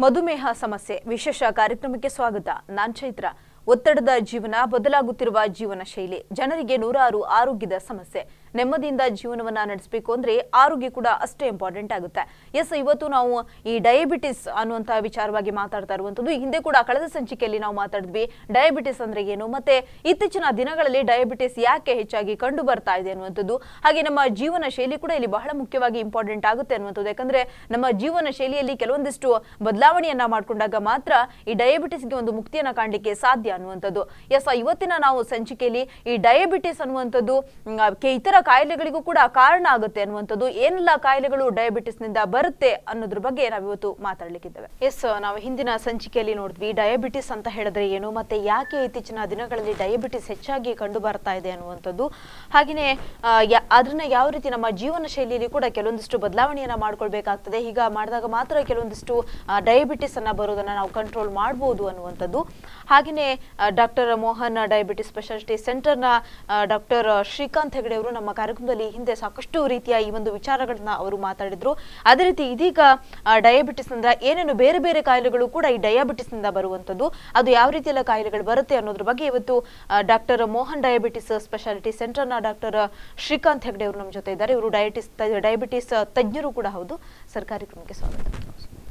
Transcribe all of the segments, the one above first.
ಮಧುಮೇಹ ಸಮಸ್ಯೆ ವಿಶೇಷ ಕಾರ್ಯಕ್ರಮಕ್ಕೆ ಸ್ವಾಗತ ನಾನ್ ಚೈತ್ರ ಒತ್ತಡದ ಜೀವನ ಬದಲಾಗುತ್ತಿರುವ ಜೀವನ ಶೈಲಿ ಜನರಿಗೆ ನೂರಾರು ಆರೋಗ್ಯದ ಸಮಸ್ಯೆ ನೆಮ್ಮದಿಯಿಂದ ಜೀವನವನ್ನ ನಡೆಸಬೇಕು ಅಂದ್ರೆ ಆರೋಗ್ಯ ಕೂಡ ಅಷ್ಟೇ ಇಂಪಾರ್ಟೆಂಟ್ ಆಗುತ್ತೆ ಎಸ್ ಇವತ್ತು ನಾವು ಈ ಡಯಾಬಿಟಿಸ್ ಅನ್ನುವಂತ ವಿಚಾರವಾಗಿ ಮಾತಾಡ್ತಾ ಇರುವಂತದ್ದು ಈ ಹಿಂದೆ ಕೂಡ ಕಳೆದ ಸಂಚಿಕೆಯಲ್ಲಿ ನಾವು ಮಾತಾಡಿದ್ವಿ ಡಯಾಬಿಟಿಸ್ ಅಂದ್ರೆ ಏನು ಮತ್ತೆ ಇತ್ತೀಚಿನ ದಿನಗಳಲ್ಲಿ ಡಯಾಬಿಟಿಸ್ ಯಾಕೆ ಹೆಚ್ಚಾಗಿ ಕಂಡು ಬರ್ತಾ ಇದೆ ಅನ್ನುವಂಥದ್ದು ಹಾಗೆ ನಮ್ಮ ಜೀವನ ಶೈಲಿ ಕೂಡ ಇಲ್ಲಿ ಬಹಳ ಮುಖ್ಯವಾಗಿ ಇಂಪಾರ್ಟೆಂಟ್ ಆಗುತ್ತೆ ಅನ್ನುವಂಥದ್ದು ಯಾಕಂದ್ರೆ ನಮ್ಮ ಜೀವನ ಶೈಲಿಯಲ್ಲಿ ಕೆಲವೊಂದಿಷ್ಟು ಬದಲಾವಣೆಯನ್ನ ಮಾಡ್ಕೊಂಡಾಗ ಮಾತ್ರ ಈ ಡಯಾಬಿಟಿಸ್ಗೆ ಒಂದು ಮುಕ್ತಿಯನ್ನ ಕಾಣಲಿಕ್ಕೆ ಸಾಧ್ಯ ಅನ್ನುವಂಥದ್ದು ಎಸ್ ಇವತ್ತಿನ ನಾವು ಸಂಚಿಕೆಯಲ್ಲಿ ಈ ಡಯಾಬಿಟಿಸ್ ಅನ್ನುವಂಥದ್ದು ಮ್, ಕೆ- ಇತರ ಕಾಯಿಲೆಗಳಿಗೂ ಕೂಡ ಕಾರಣ ಆಗುತ್ತೆ ಅನ್ನುವಂಥದ್ದು ಏನೆಲ್ಲ ಕಾಯಿಲೆಗಳು ಡಯಾಬಿಟಿಸ್ ನಿಂದ ಬರುತ್ತೆ ಅನ್ನೋದ್ರ ಬಗ್ಗೆ ನಾವಿವತ್ತು ಮಾತಾಡ್ಲಿಕ್ಕಿದ್ದೇವೆ ಎಸ್ ನಾವು ಹಿಂದಿನ ಸಂಚಿಕೆಯಲ್ಲಿ ನೋಡಿದ್ವಿ ಡಯಾಬಿಟಿಸ್ ಅಂತ ಹೇಳಿದ್ರೆ ಏನು ಮತ್ತೆ ಯಾಕೆ ಇತ್ತೀಚಿನ ದಿನಗಳಲ್ಲಿ ಡಯಾಬಿಟಿಸ್ ಹೆಚ್ಚಾಗಿ ಕಂಡು ಬರ್ತಾ ಇದೆ ಅನ್ನುವಂಥದ್ದು ಹಾಗೆಯೇ ಆ, ಯಾ- ಅದನ್ನ ಯಾವ ರೀತಿ ನಮ್ಮ ಜೀವನ ಶೈಲಿಯಲ್ಲಿ ಕೂಡ ಕೆಲವೊಂದಿಷ್ಟು ಬದಲಾವಣೆಯನ್ನ ಮಾಡ್ಕೊಳ್ಬೇಕಾಗ್ತದೆ ಹೀಗ ಮಾಡಿದಾಗ ಮಾತ್ರ ಕೆಲವೊಂದಿಷ್ಟು ಡಯಾಬಿಟಿಸ್ ಅನ್ನ ಬರೋದನ್ನ ನಾವು ಕಂಟ್ರೋಲ್ ಮಾಡ್ಬೋದು ಅನ್ನುವಂಥದ್ದು ಹಾಗೆಯೇ ಡಾಕ್ಟರ್ ಮೋಹನ್ ಡಯಾಬಿಟಿಸ್ ಸ್ಪೆಷಾಲಿಟಿ ಸೆಂಟರ್ನ ಡಾಕ್ಟರ್ ಶ್ರೀಕಾಂತ್ ಹೆಗಡೆ ಅವರು ನಮ್ಮ ಕಾರ್ಯಕ್ರಮದಲ್ಲಿ ಹಿಂದೆ ಸಾಕಷ್ಟು ರೀತಿಯ ಈ ಒಂದು ವಿಚಾರಗಳನ್ನ ಅವರು ಮಾತಾಡಿದ್ರು ಅದೇ ರೀತಿ ಇದೀಗ ಡಯಾಬಿಟಿಸ್ ನಿಂದ ಏನೇನು ಬೇರೆ ಬೇರೆ ಕಾಯಿಲೆಗಳು ಕೂಡ ಈ ಡಯಾಬಿಟಿಸ್ ನಿಂದ ಬರುವಂತದ್ದು ಅದು ಯಾವ ರೀತಿಯೆಲ್ಲ ಕಾಯಿಲೆಗಳು ಬರುತ್ತೆ ಅನ್ನೋದ್ರ ಬಗ್ಗೆ ಇವತ್ತು ಡಾಕ್ಟರ್ ಮೋಹನ್ ಡಯಾಬಿಟಿಸ್ ಸ್ಪೆಷಾಲಿಟಿ ಸೆಂಟರ್ನ ಡಾಕ್ಟರ್ ಶ್ರೀಕಾಂತ್ ಹೆಗಡೆ ಅವರು ನಮ್ಮ ಜೊತೆ ಇದ್ದಾರೆ ಇವರು ಡಯಾಟಿಸ್ ಡಯಾಬಿಟಿಸ್ ತಜ್ಞರು ಕೂಡ ಹೌದು ಸರ್ ಕಾರ್ಯಕ್ರಮಕ್ಕೆ ಸ್ವಾಗತ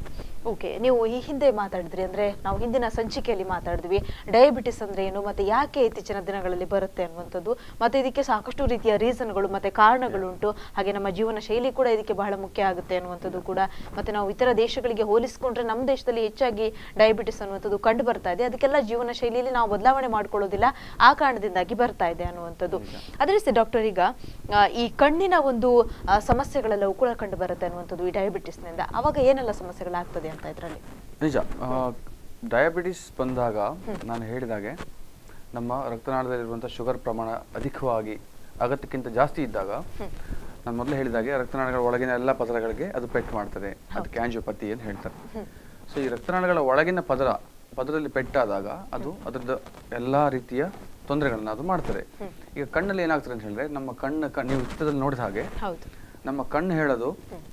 ಓಕೆ ನೀವು ಈ ಹಿಂದೆ ಮಾತಾಡಿದ್ರಿ ಅಂದ್ರೆ ನಾವು ಹಿಂದಿನ ಸಂಚಿಕೆಯಲ್ಲಿ ಮಾತಾಡಿದ್ವಿ ಡಯಾಬಿಟಿಸ್ ಅಂದ್ರೆ ಏನು ಮತ್ತೆ ಯಾಕೆ ಇತ್ತೀಚಿನ ದಿನಗಳಲ್ಲಿ ಬರುತ್ತೆ ಅನ್ನುವಂಥದ್ದು ಮತ್ತೆ ಇದಕ್ಕೆ ಸಾಕಷ್ಟು ರೀತಿಯ ರೀಸನ್ಗಳು ಮತ್ತೆ ಕಾರಣಗಳುಂಟು ಹಾಗೆ ನಮ್ಮ ಜೀವನ ಶೈಲಿ ಕೂಡ ಇದಕ್ಕೆ ಬಹಳ ಮುಖ್ಯ ಆಗುತ್ತೆ ಅನ್ನುವಂಥದ್ದು ಕೂಡ ಮತ್ತೆ ನಾವು ಇತರ ದೇಶಗಳಿಗೆ ಹೋಲಿಸಿಕೊಂಡ್ರೆ ನಮ್ಮ ದೇಶದಲ್ಲಿ ಹೆಚ್ಚಾಗಿ ಡಯಾಬಿಟಿಸ್ ಅನ್ನುವಂಥದ್ದು ಕಂಡು ಬರ್ತಾ ಇದೆ ಅದಕ್ಕೆಲ್ಲ ಜೀವನ ಶೈಲಿಯಲ್ಲಿ ನಾವು ಬದಲಾವಣೆ ಮಾಡ್ಕೊಳ್ಳೋದಿಲ್ಲ ಆ ಕಾರಣದಿಂದಾಗಿ ಬರ್ತಾ ಇದೆ ಅನ್ನುವಂಥದ್ದು ಅದೇ ರೀತಿ ಡಾಕ್ಟರ್ ಈಗ ಆ, ಈ ಕಣ್ಣಿನ ಒಂದು ಆ, ಸಮಸ್ಯೆಗಳೆಲ್ಲವೂ ಕೂಡ ಕಂಡು ಬರುತ್ತೆ ಅನ್ನುವಂಥದ್ದು ಈ ಡಯಾಬಿಟಿಸ್ನಿಂದ ಅವಾಗ ಏನೆಲ್ಲ ಸಮಸ್ಯೆಗಳಾಗ್ತದೆ ಅಂತ ಇದರಲ್ಲಿ ನಿಜ ಡಯಾಬಿಟಿಸ್ ಬಂದಾಗ ನಾನು ಹೇಳಿದಾಗೆ ನಮ್ಮ ರಕ್ತನಾಳದಲ್ಲಿರುವಂಥ ಶುಗರ್ ಪ್ರಮಾಣ ಅಧಿಕವಾಗಿ ಅಗತ್ಯಕ್ಕಿಂತ ಜಾಸ್ತಿ ಇದ್ದಾಗ ನಾನು ಮೊದಲು ಹೇಳಿದಾಗೆ ರಕ್ತನಾಳಗಳ ಒಳಗಿನ ಎಲ್ಲ ಪದರಗಳಿಗೆ ಅದು ಪೆಟ್ಟು ಮಾಡ್ತದೆ ಅದಕ್ಕೆ ಆಂಜಿಯೋಪತಿ ಅಂತ ಹೇಳ್ತಾರೆ ಸೊ ಈ ರಕ್ತನಾಳಗಳ ಒಳಗಿನ ಪದರ ಪದರದಲ್ಲಿ ಪೆಟ್ಟಾದಾಗ ಅದು ಅದರದ್ದು ಎಲ್ಲ ರೀತಿಯ ತೊಂದರೆಗಳನ್ನ ಅದು ಮಾಡ್ತದೆ ಈಗ ಕಣ್ಣಲ್ಲಿ ಏನಾಗ್ತದೆ ಅಂತ ಹೇಳಿದ್ರೆ ನಮ್ಮ ಕಣ್ಣು ಕ- ನೀವು ಚಿತ್ರದಲ್ಲಿ ನೋಡಿದ ಹಾಗೆ ಹೌದು ನಮ್ಮ ಕಣ್ಣು ಹೇಳೋದು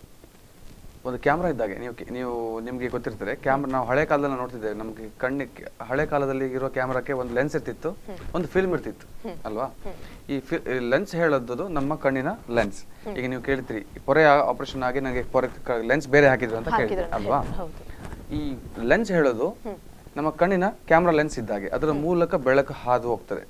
ಒಂದು ಕ್ಯಾಮ್ರಾ ಇದ್ದಾಗೆ ನೀವು ನೀವು ನಿಮಗೆ ಗೊತ್ತಿರ್ತಾರೆ ಕ್ಯಾಮ್ರಾ ನಾವು ಹಳೆ ಕಾಲದಲ್ಲಿ ನೋಡ್ತಿದ್ದೇವೆ ನಮಗೆ ಕಣ್ಣಿಗೆ ಹಳೆ ಕಾಲದಲ್ಲಿ ಇರೋ ಕ್ಯಾಮ್ರಾಕ್ಕೆ ಒಂದು ಲೆನ್ಸ್ ಇರ್ತಿತ್ತು ಒಂದು ಫಿಲ್ಮ್ ಇರ್ತಿತ್ತು ಅಲ್ವಾ ಈ ಲೆನ್ಸ್ ಹೇಳೋದು ನಮ್ಮ ಕಣ್ಣಿನ ಲೆನ್ಸ್ ಈಗ ನೀವು ಕೇಳ್ತೀರಿ ಈ ಪೊರೆ ಆಪರೇಷನ್ ಆಗಿ ನನಗೆ ಪೊರೆ ಲೆನ್ಸ್ ಬೇರೆ ಹಾಕಿದ್ರು ಅಂತ ಹಾಕಿದ್ರು ಕೇಳ್ತೀರಿ ಅಂತ ಅಲ್ವಾ ಹೇಳಿ, ಹೌದು. ಈ ಲೆನ್ಸ್ ಹೇಳೋದು ನಮ್ಮ ಕಣ್ಣಿನ ಕ್ಯಾಮ್ರಾ ಲೆನ್ಸ್ ಇದ್ದಾಗೆ ಅದರ ಮೂಲಕ ಬೆಳಕು ಹಾದು ಹೋಗ್ತದೆ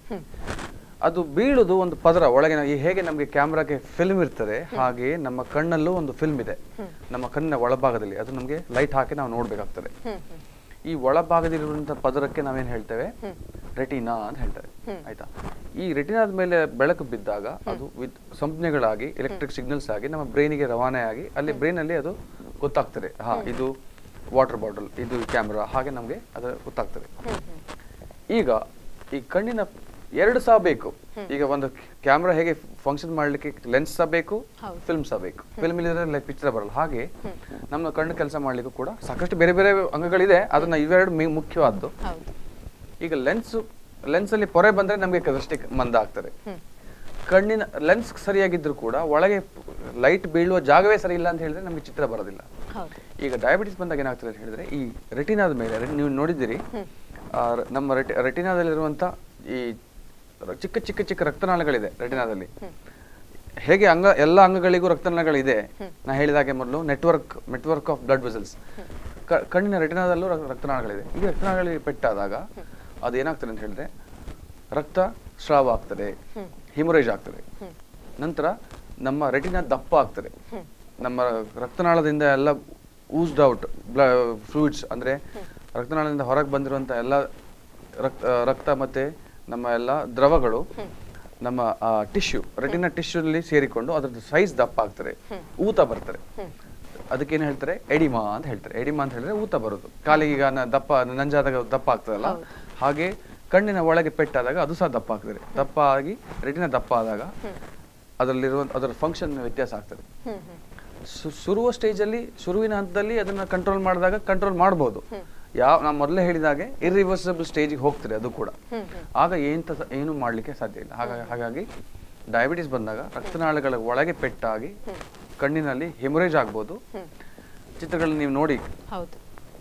ಅದು ಬೀಳುದು ಒಂದು ಪದರ ಒಳಗಿನ ಈ ಹೇಗೆ ನಮಗೆ ಕ್ಯಾಮ್ರಾಗೆ ಫಿಲ್ಮ್ ಇರ್ತದೆ ಹಾಗೆ ನಮ್ಮ ಕಣ್ಣಲ್ಲೂ ಒಂದು ಫಿಲ್ಮ್ ಇದೆ ನಮ್ಮ ಕಣ್ಣಿನ ಒಳಭಾಗದಲ್ಲಿ ಅದು ನಮಗೆ ಲೈಟ್ ಹಾಕಿ ನಾವು ನೋಡ್ಬೇಕಾಗ್ತದೆ ಈ ಒಳಭಾಗದಲ್ಲಿರುವಂತಹ ಪದರಕ್ಕೆ ನಾವೇನ್ ಹೇಳ್ತೇವೆ ರೆಟಿನಾ ಅಂತ ಹೇಳ್ತಾರೆ ಆಯ್ತಾ ಈ ರೆಟಿನಾದ ಮೇಲೆ ಬೆಳಕು ಬಿದ್ದಾಗ ಅದು ವಿದ್ ಸಂಜ್ಞೆಗಳಾಗಿ ಎಲೆಕ್ಟ್ರಿಕ್ ಸಿಗ್ನಲ್ಸ್ ಆಗಿ ನಮ್ಮ ಬ್ರೈನಿಗೆ ರವಾನೆ ಆಗಿ ಅಲ್ಲಿ ಬ್ರೈನ್ ಅಲ್ಲಿ ಅದು ಗೊತ್ತಾಗ್ತದೆ ಹಾ ಇದು ವಾಟರ್ ಬಾಟಲ್ ಇದು ಕ್ಯಾಮ್ರಾ ಹಾಗೆ ನಮಗೆ ಅದು ಗೊತ್ತಾಗ್ತದೆ ಈಗ ಈ ಕಣ್ಣಿನ ಎರಡು ಸಹ ಬೇಕು ಈಗ ಒಂದು ಕ್ಯಾಮ್ರಾ ಹೇಗೆ ಫಂಕ್ಷನ್ ಮಾಡ್ಲಿಕ್ಕೆ ಲೆನ್ಸ್ ಸಹ ಬೇಕು ಹೌದು. ಫಿಲ್ಮ್ ಸಹ ಬೇಕು ಫಿಲ್ಮ್ ಇಲ್ಲದ್ರೆ ಪಿಕ್ಚರ್ ಬರಲ್ಲ ಹಾಗೆ ನಮ್ಮ ಕಣ್ಣು ಕೆಲಸ ಮಾಡ್ಲಿಕ್ಕೂ ಕೂಡ ಸಾಕಷ್ಟು ಬೇರೆ ಬೇರೆ ಅಂಗಗಳಿದೆ ಅದನ್ನ ಇವೆರಡು ಮೇ- ಮುಖ್ಯವಾದ್ದು ಹೌದು ಈಗ ಲೆನ್ಸ್ ಲೆನ್ಸ್ ಅಲ್ಲಿ ಪೊರೆ ಬಂದ್ರೆ ನಮಗೆ ದೃಷ್ಟಿ ಮಂದ ಆಗ್ತದೆ ಕಣ್ಣಿನ ಲೆನ್ಸ್ ಸರಿಯಾಗಿದ್ರು ಕೂಡ ಒಳಗೆ ಲೈಟ್ ಬೀಳುವ ಜಾಗವೇ ಸರಿ ಇಲ್ಲ ಅಂತ ಹೇಳಿದ್ರೆ ನಮಗೆ ಚಿತ್ರ ಬರೋದಿಲ್ಲ ಹೌದು ಈಗ ಡಯಾಬಿಟಿಸ್ ಬಂದಾಗ ಏನಾಗ್ತದೆ ಅಂತ ಹೇಳಿದ್ರೆ ಈ ರೆಟಿನಾದ ಮೇಲೆ ರೆ- ನೀವು ನೋಡಿದ್ದೀರಿ ಆ, ರ- ನಮ್ಮ ರೆಟಿ ರೆಟಿನಾದಲ್ಲಿರುವಂತ ಈ ರ- ಚಿಕ್ಕ ಚಿಕ್ಕ ಚಿಕ್ಕ ರಕ್ತನಾಳಗಳಿದೆ ರೆಟಿನಾದಲ್ಲಿ ಹೇಗೆ ಅಂಗ ಎಲ್ಲ ಅಂಗಗಳಿಗೂ ರಕ್ತನಾಳಗಳಿದೆ ನಾ ಹೇಳಿದಾಗೆ ಮೊದಲು network network of blood vessels ಕಣ್ಣಿನ ರೆಟಿನಾದಲ್ಲೂ ರ- ರಕ್ತನಾಳಗಳಿದೆ ಈ ರಕ್ತನಾಳಗಳಿಗೆ ಪೆಟ್ಟಾದಾಗ ಅದು ಏನಾಗ್ತದೆ ಅಂತ ಹೇಳಿದ್ರೆ ರಕ್ತ ಸ್ರಾವ ಆಗ್ತದೆ ಹಿಮೊರೇಜ್ ಆಗ್ತದೆ ನಂತರ ನಮ್ಮ ರೆಟಿನಾ ದಪ್ಪ ಆಗ್ತದೆ ನಮ್ಮ ರಕ್ತನಾಳದಿಂದ ಎಲ್ಲ ಊಸ್ಡ್ ಔಟ್ ಫ್ಲೂಯಿಡ್ಸ್ ಅಂದ್ರೆ ರಕ್ತನಾಳದಿಂದ ಹೊರಗೆ ಬಂದಿರುವಂತ ಎಲ್ಲ ರಕ್ತ ರಕ್ತ ಮತ್ತೆ ನಮ್ಮ ಎಲ್ಲ ದ್ರವಗಳು ನಮ್ಮ ಟಿಶ್ಯೂ ರೆಟಿನ ಟಿಶ್ಯೂ ಅಲ್ಲಿ ಸೇರಿಕೊಂಡು ಅದ್ರದ್ದು ಸೈಜ್ ದಪ್ಪ ಆಗ್ತದೆ ಊತ ಬರ್ತದೆ ಅದಕ್ಕೇನು ಹೇಳ್ತಾರೆ ಎಡಿಮಾ ಅಂತ ಹೇಳ್ತಾರೆ ಎಡಿಮಾ ಅಂತ ಹೇಳಿದ್ರೆ ಊತ ಬರೋದು ಕಾಲಿಗೆ ಈಗ ನ- ದಪ್ಪ ನಂಜಾದಾಗ ದಪ್ಪ ಆಗ್ತದಲ್ಲ ಹಾಗೆ ಕಣ್ಣಿನ ಒಳಗೆ ಪೆಟ್ಟಾದಾಗ ಅದು ಸಹ ದಪ್ಪ ಆಗ್ತದೆ ದಪ್ಪ ಆಗಿ ರೆಟಿನ ದಪ್ಪ ಆದಾಗ ಅದರಲ್ಲಿರುವ ಅದರ ಫಂಕ್ಷನ್ ವ್ಯತ್ಯಾಸ ಆಗ್ತದೆ ಸು- ಶುರುವ ಸ್ಟೇಜಲ್ಲಿ ಶುರುವಿನ ಹಂತದಲ್ಲಿ ಅದನ್ನ ಕಂಟ್ರೋಲ್ ಮಾಡಿದಾಗ ಕಂಟ್ರೋಲ್ ಮಾಡ್ಬೋದು ಯಾವ ನಾ ಮೊದಲೇ ಹೇಳಿದಾಗೆ ಇರ್ರಿವರ್ಸಬಲ್ ಸ್ಟೇಜಿಗೆ ಹೋಗ್ತದೆ ಅದು ಕೂಡ ಆಗ ಏಂತ ಏನು ಮಾಡ್ಲಿಕ್ಕೆ ಸಾಧ್ಯ ಇಲ್ಲ ಹಾಗಾಗಿ ಹಾಗಾಗಿ ಡಯಾಬಿಟಿಸ್ ಬಂದಾಗ ರಕ್ತನಾಳಗಳ ಒಳಗೆ ಪೆಟ್ಟಾಗಿ ಕಣ್ಣಿನಲ್ಲಿ ಹೆಮೊರೇಜ್ ಆಗ್ಬೋದು ಚಿತ್ರಗಳನ್ನ ನೀವು ನೋಡಿ ಹೌದು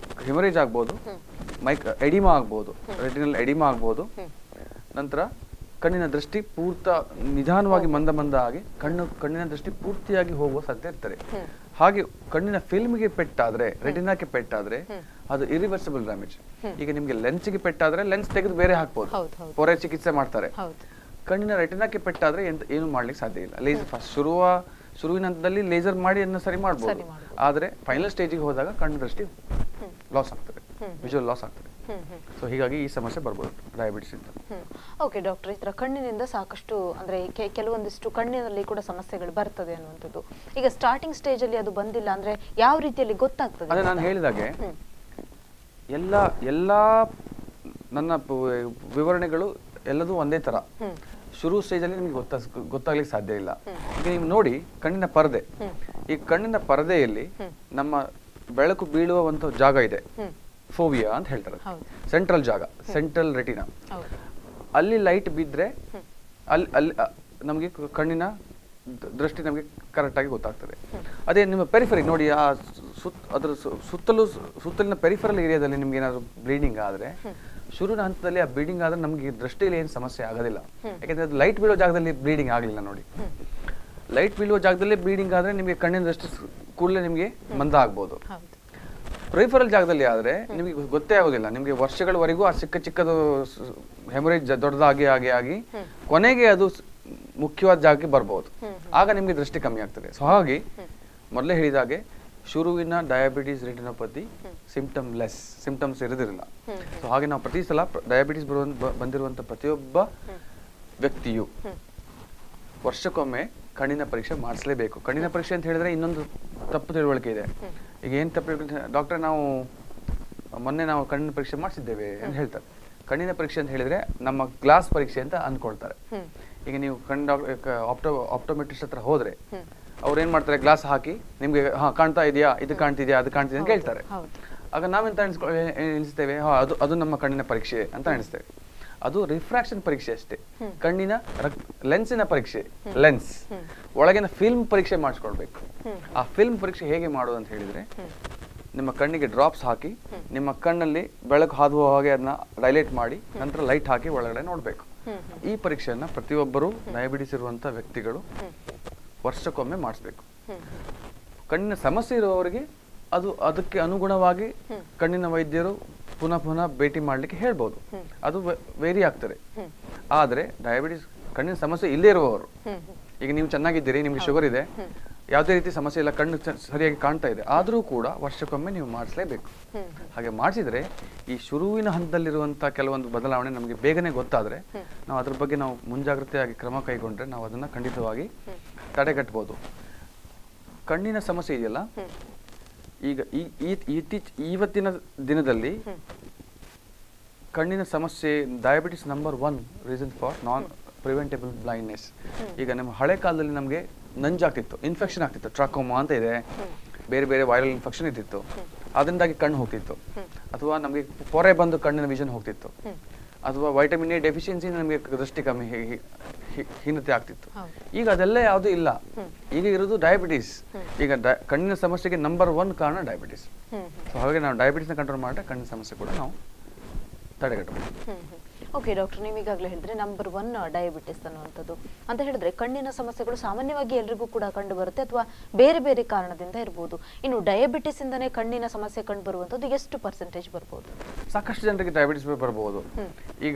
ಹಿಮರೇಜ್ ಆಗ್ಬೋದು ಮೈಕ್ ಎಡಿಮಾ ಆಗ್ಬೋದು ರೆಟಿನಲ್ ಎಡಿಮಾ ಆಗ್ಬೋದು ನಂತರ ಕಣ್ಣಿನ ದೃಷ್ಟಿ ಪೂರ್ತ ನಿಧಾನವಾಗಿ ಮಂದ ಮಂದ ಆಗಿ ಕಣ್ಣು ಕಣ್ಣಿನ ದೃಷ್ಟಿ ಪೂರ್ತಿಯಾಗಿ ಹೋಗುವ ಸಾಧ್ಯತೆ ಇರ್ತದೆ ಹಾಗೆ ಕಣ್ಣಿನ ಫಿಲ್ಮ್ಗೆ ಪೆಟ್ಟಾದ್ರೆ ರೆಟಿನಾಕ್ಕೆ ಪೆಟ್ಟಾದ್ರೆ ಅದು ಇರಿವರ್ಸಿಬಲ್ ಡ್ಯಾಮೇಜ್ ಈಗ ನಿಮ್ಗೆ ಲೆನ್ಸ್ಗೆ ಪೆಟ್ಟಾದ್ರೆ ಲೆನ್ಸ್ ತೆಗೆದು ಬೇರೆ ಹಾಕ್ಬೋದು ಹೌದು, ಹೌದು. ಪೊರೆ ಚಿಕಿತ್ಸೆ ಮಾಡ್ತಾರೆ ಹೌದು ಕಣ್ಣಿನ ರೆಟಿನಾಕ್ಕೆ ಪೆಟ್ಟಾದ್ರೆ ಎಂತ ಏನು ಮಾಡ್ಲಿಕ್ಕೆ ಸಾಧ್ಯ ಇಲ್ಲ ಲೇಸರ್ ಫಸ್ಟ್ ಶುರುವ ಶುರುವಿನ ಹಂತದಲ್ಲಿ ಲೇಸರ್ ಮಾಡಿ ಅದನ್ನ ಸರಿ ಮಾಡ್ಬೋದು ಸರಿ ಮಾಡ್ಬೋದು. ಆದ್ರೆ ಫೈನಲ್ ಸ್ಟೇಜಿಗೆ ಹೋದಾಗ ಕಣ್ಣು ದೃಷ್ಟಿ ಲಾಸ್ ಆಗ್ತದೆ ವಿಜುವಲ್ ಲಾಸ್ ಆಗ್ತದೆ ಹ್ಮ್ ಹ್ಮ್ ಸೊ ಹೀಗಾಗಿ ಈ ಸಮಸ್ಯೆ ಬರ್ಬೋದು ಡಯಾಬಿಟಿಸ್ ಇಂದ ಹ್ಮ್ ಓಕೆ ಡಾಕ್ಟರ್ ಈ ಥರ ಕಣ್ಣಿನಿಂದ ಸಾಕಷ್ಟು ಅಂದ್ರೆ ಕೆ- ಕೆಲವೊಂದಿಷ್ಟು ಕಣ್ಣಿನಲ್ಲಿ ಕೂಡ ಸಮಸ್ಯೆಗಳು ಬರ್ತದೆ ಅನ್ನುವಂಥದ್ದು ಈಗ ಸ್ಟಾರ್ಟಿಂಗ್ ಸ್ಟೇಜ್ ಅಲ್ಲಿ ಅದು ಬಂದಿಲ್ಲ ಅಂದ್ರೆ ಯಾವ ರೀತಿಯಲ್ಲಿ ಗೊತ್ತಾಗ್ತದೆ ಅದೇ ನಾನು ಹೇಳಿದಾಗೆ ಹ್ಮ್. ಎಲ್ಲ ಎಲ್ಲ ನನ್ನ ಪ- ವಿವರಣೆಗಳು ಎಲ್ಲದೂ ಒಂದೇ ತರ ಹ್ಮ್. ಶುರು ಸ್ಟೇಜಲ್ಲಿ ನಿಮಗೆ ಗೊತ್ತ ಗೊತ್ತಾಗ್ಲಿಕ್ಕೆ ಸಾಧ್ಯ ಇಲ್ಲ ಈಗ ನೀವು ನೋಡಿ ಕಣ್ಣಿನ ಪರದೆ ಈ ಕಣ್ಣಿನ ಪರದೆಯಲ್ಲಿ ನಮ್ಮ ಬೆಳಕು ಬೀಳುವ ಒಂದು ಜಾಗ ಇದೆ ಹ್ಮ್. ಫೋವಿಯಾ ಅಂತ ಹೇಳ್ತಾರೆ ಹೌದು. ಸೆಂಟ್ರಲ್ ಜಾಗ ಸೆಂಟ್ರಲ್ ರೆಟಿನಾ ಹೌದು ಅಲ್ಲಿ ಲೈಟ್ ಬಿದ್ದರೆ ಅಲ್ಲಿ ಅಲ್ಲಿ ಅ, ನಮಗೆ ಕ- ಕಣ್ಣಿನ ದ- ದೃಷ್ಟಿ ನಮಗೆ ಕರೆಕ್ಟಾಗಿ ಗೊತ್ತಾಗ್ತದೆ ಅದೇ ನಿಮ್ಮ ಪೆರಿಫರಿ ನೋಡಿ ಆ ಸುತ್ತ ಅದರ ಸು- ಸುತ್ತಲೂ ಸು- ಸುತ್ತಲಿನ ಪೆರಿಫರಲ್ ಏರಿಯಾದಲ್ಲಿ ನಿಮ್ಗೆ ಏನಾದ್ರು ಬ್ಲೀಡಿಂಗ್ ಆದರೆ ಶುರುವಿನ ಹಂತದಲ್ಲಿ ಆ ಬ್ಲೀಡಿಂಗ್ ಆದ್ರೆ ನಮಗೆ ದೃಷ್ಟಿಯಲ್ಲಿ ಏನು ಸಮಸ್ಯೆ ಆಗೋದಿಲ್ಲ ಯಾಕಂದ್ರೆ ಅದು ಲೈಟ್ ಬೀಳೋ ಜಾಗದಲ್ಲಿ ಬ್ಲೀಡಿಂಗ್ ಆಗಲಿಲ್ಲ ನೋಡಿ ಲೈಟ್ ಬೀಳುವ ಜಾಗದಲ್ಲಿ ಬ್ಲೀಡಿಂಗ್ ಆದರೆ ನಿಮಗೆ ಕಣ್ಣಿನ ದೃಷ್ಟಿ ಸ್- ಕೂಡಲೇ ನಿಮಗೆ ಮಂದ ಆಗ್ಬೋದು ಹೌದು ಪ್ರಿಫರಲ್ ಜಾಗದಲ್ಲಿ ಆದ್ರೆ ನಿಮಗೆ ಗೊತ್ತೇ ಆಗೋದಿಲ್ಲ ನಿಮಗೆ ವರ್ಷಗಳವರೆಗೂ ಆ ಚಿಕ್ಕ ಚಿಕ್ಕದು ಹೆಮರೇಜ್ ದೊಡ್ಡದಾಗಿ ಆಗಿ ಆಗಿ ಕೊನೆಗೆ ಅದು ಸ್- ಮುಖ್ಯವಾದ ಜಾಗಕ್ಕೆ ಬರ್ಬೋದು ಆಗ ನಿಮಗೆ ದೃಷ್ಟಿ ಕಮ್ಮಿ ಆಗ್ತದೆ ಸೊ ಹಾಗಾಗಿ ಮೊದಲೇ ಹೇಳಿದಾಗೆ ಶುರುವಿನ diabetes retinopathy symptomless symptoms ಇರೋದಿಲ್ಲ ಸೊ ಹಾಗೆ ನಾವು ಪ್ರತಿ ಸಲ ಡಯಾಬಿಟೀಸ್ ಬರುವಂತ ಬ- ಬಂದಿರುವಂತ ಪ್ರತಿಯೊಬ್ಬ ವ್ಯಕ್ತಿಯು ವರ್ಷಕ್ಕೊಮ್ಮೆ ಕಣ್ಣಿನ ಪರೀಕ್ಷೆ ಮಾಡಿಸಲೇಬೇಕು ಕಣ್ಣಿನ ಪರೀಕ್ಷೆ ಅಂತ ಹೇಳಿದ್ರೆ ಇನ್ನೊಂದು ತಪ್ಪು ತಿಳುವಳಿಕೆ ಇದೆ ಈಗ ಏನು ತಪ್ಪು ತಿಳುವಳಿಕೆ ಡಾಕ್ಟರ್ ನಾವು ಮೊನ್ನೆ ನಾವು ಕಣ್ಣಿನ ಪರೀಕ್ಷೆ ಮಾಡಿಸಿದ್ದೇವೆ ಅಂತ ಹೇಳ್ತಾರೆ ಕಣ್ಣಿನ ಪರೀಕ್ಷೆ ಅಂತ ಹೇಳಿದ್ರೆ ನಮ್ಮ ಗ್ಲಾಸ್ ಪರೀಕ್ಷೆ ಅಂತ ಅಂದ್ಕೊಳ್ತಾರೆ ಈಗ ನೀವು ಕಣ್ಣು ಡಾಕ್ಟರ್ ಆಪ್ಟೋ ಆಪ್ಟೋಮೆಟ್ರಿಸ್ಟ್ ಹತ್ರ ಹೋದ್ರೆ ಅವ್ರು ಏನ್ ಮಾಡ್ತಾರೆ ಗ್ಲಾಸ್ ಹಾಕಿ ನಿಮ್ಗೆ ಹಾ ಕಾಣ್ತಾ ಇದೆಯಾ ಇದು ಕಾಣ್ತಿದ್ಯಾ ಅದು ಕಾಣ್ತಿದ್ಯಾ ಅಂತ ಕೇಳ್ತಾರೆ ಹೌದು. ಆಗ ನಾವೆಂತ ಎಣಿಸ್ಕೊ ಎ- ಎ- ಎಣಿಸ್ತೇವೆ ಹಾ ಅದು ಅದು ನಮ್ಮ ಕಣ್ಣಿನ ಪರೀಕ್ಷೆ ಅಂತ ಎಣಿಸ್ತೇವೆ ಅದು ರಿಫ್ರಾಕ್ಷನ್ ಪರೀಕ್ಷೆ ಅಷ್ಟೇ ಕಣ್ಣಿನ ಲೆನ್ಸಿನ ಪರೀಕ್ಷೆ ಲೆನ್ಸ್ ಒಳಗಿನ ಫಿಲ್ಮ್ ಪರೀಕ್ಷೆ ಮಾಡಿಸ್ಕೊಳ್ಬೇಕು ಆ ಫಿಲ್ಮ್ ಪರೀಕ್ಷೆ ಹೇಗೆ ಮಾಡೋದು ಅಂತ ಹೇಳಿದ್ರೆ ನಿಮ್ಮ ಕಣ್ಣಿಗೆ ಡ್ರಾಪ್ಸ್ ಹಾಕಿ ನಿಮ್ಮ ಕಣ್ಣಲ್ಲಿ ಬೆಳಕು ಹಾದುವ ಹಾಗೆ ಅದನ್ನ ಡೈಲೇಟ್ ಮಾಡಿ ನಂತರ ಲೈಟ್ ಹಾಕಿ ಒಳಗಡೆ ನೋಡಬೇಕು ಈ ಪರೀಕ್ಷೆಯನ್ನ ಪ್ರತಿಯೊಬ್ಬರು ಡಯಾಬಿಟಿಸ್ ಇರುವಂತ ವ್ಯಕ್ತಿಗಳು ವರ್ಷಕ್ಕೊಮ್ಮೆ ಮಾಡಿಸ್ಬೇಕು ಕಣ್ಣಿನ ಸಮಸ್ಯೆ ಇರುವವರಿಗೆ ಅದು ಅದಕ್ಕೆ ಅನುಗುಣವಾಗಿ ಕಣ್ಣಿನ ವೈದ್ಯರು ಪುನಃ ಪುನಃ ಭೇಟಿ ಮಾಡ್ಲಿಕ್ಕೆ ಹೇಳ್ಬೋದು ಅದು ವೇರಿ ಆಗ್ತದೆ ಆದ್ರೆ ಡಯಾಬಿಟಿಸ್ ಕಣ್ಣಿನ ಸಮಸ್ಯೆ ಇಲ್ಲೇ ಇರುವವರು ಈಗ ನೀವು ಚೆನ್ನಾಗಿದ್ದೀರಿ ನಿಮ್ಗೆ ಶುಗರ್ ಇದೆ ಯಾವುದೇ ರೀತಿ ಸಮಸ್ಯೆ ಇಲ್ಲ ಕಣ್ಣು ಚ- ಸರಿಯಾಗಿ ಕಾಣ್ತಾ ಇದೆ ಆದರೂ ಕೂಡ ವರ್ಷಕ್ಕೊಮ್ಮೆ ನೀವು ಮಾಡಿಸ್ಲೇಬೇಕು ಹಾಗೆ ಮಾಡಿಸಿದ್ರೆ ಈ ಶುರುವಿನ ಹಂತದಲ್ಲಿರುವಂಥ ಕೆಲವೊಂದು ಬದಲಾವಣೆ ನಮಗೆ ಬೇಗನೆ ಗೊತ್ತಾದ್ರೆ ನಾವು ಅದ್ರ ಬಗ್ಗೆ ನಾವು ಮುಂಜಾಗ್ರತೆಯಾಗಿ ಕ್ರಮ ಕೈಗೊಂಡ್ರೆ ನಾವು ಅದನ್ನ ಖಂಡಿತವಾಗಿ ತಡೆಗಟ್ಟಬಹುದು ಕಣ್ಣಿನ ಸಮಸ್ಯೆ ಇದೆಯಲ್ಲ ಈಗ ಈ ಈ- ಇತ್ತೀಚ್ ಇವತ್ತಿನ ದಿನದಲ್ಲಿ ಕಣ್ಣಿನ ಸಮಸ್ಯೆ diabetes number one reason for non preventable blindness ಈಗ ನಮ್ಮ ಹಳೆ ಕಾಲದಲ್ಲಿ ನಮಗೆ ನಂಜಾಗ್ತಿತ್ತು ಇನ್ಫೆಕ್ಷನ್ ಆಗ್ತಿತ್ತು ಟ್ರಾಕೋಮಾ ಅಂತ ಇದೆ ಬೇರೆ ಬೇರೆ ವೈರಲ್ ಇನ್ಫೆಕ್ಷನ್ ಇದ್ದಿತ್ತು ಅದರಿಂದಾಗಿ ಕಣ್ಣು ಹೋಗ್ತಿತ್ತು ಅಥವಾ ನಮಗೆ ಪೊರೆ ಬಂದು ಕಣ್ಣಿನ ವಿಷನ್ ಹೋಗ್ತಿತ್ತು ಅಥವಾ ವೈಟಮಿನ್ ಎ ಡೆಫಿಷಿಯನ್ಸಿ ನಮಗೆ ದೃಷ್ಟಿ ಕಮ್ಮಿ ಹಿ- ಹಿ- ಹಿ- ಹೀನತೆ ಆಗ್ತಿತ್ತು ಈಗ ಅದೆಲ್ಲ ಯಾವುದೂ ಇಲ್ಲ ಈಗ ಇರೋದು ಡಯಾಬಿಟಿಸ್ ಈಗ ಡ- ಕಣ್ಣಿನ ಸಮಸ್ಯೆಗೆ ನಂಬರ್ ಒನ್ ಕಾರಣ ಡಯಾಬಿಟಿಸ್ ಸೊ ಹಾಗಾಗಿ ನಾವು ಡಯಾಬಿಟಿಸ್ನ ಕಂಟ್ರೋಲ್ ಮಾಡಿದ್ರೆ ಕಣ್ಣಿನ ಸಮಸ್ಯೆ ಕೂಡ ನಾವು ತಡೆಗಟ್ಟಬಹುದು ಓಕೆ ಡಾಕ್ಟರ್ ನೀವು ಈಗಾಗಲೇ ಹೇಳಿದ್ರೆ ನಂಬರ್ ಒನ್ ಡಯಾಬಿಟಿಸ್ ಅನ್ನುವಂಥದ್ದು ಅಂತ ಹೇಳಿದ್ರೆ ಕಣ್ಣಿನ ಸಮಸ್ಯೆಗಳು ಸಾಮಾನ್ಯವಾಗಿ ಎಲ್ರಿಗೂ ಕೂಡ ಕಂಡು ಬರುತ್ತೆ ಅಥವಾ ಬೇರೆ ಬೇರೆ ಕಾರಣದಿಂದ ಇರ್ಬೋದು ಇನ್ನು ಡಯಾಬಿಟಿಸ್ ಇಂದನೇ ಕಣ್ಣಿನ ಸಮಸ್ಯೆ ಕಂಡು ಬರುವಂಥದ್ದು ಎಷ್ಟು ಪರ್ಸೆಂಟೇಜ್ ಬರ್ಬೋದು ಸಾಕಷ್ಟು ಜನರಿಗೆ ಡಯಾಬಿಟಿಸ್ ಬರಬಹುದು ಈಗ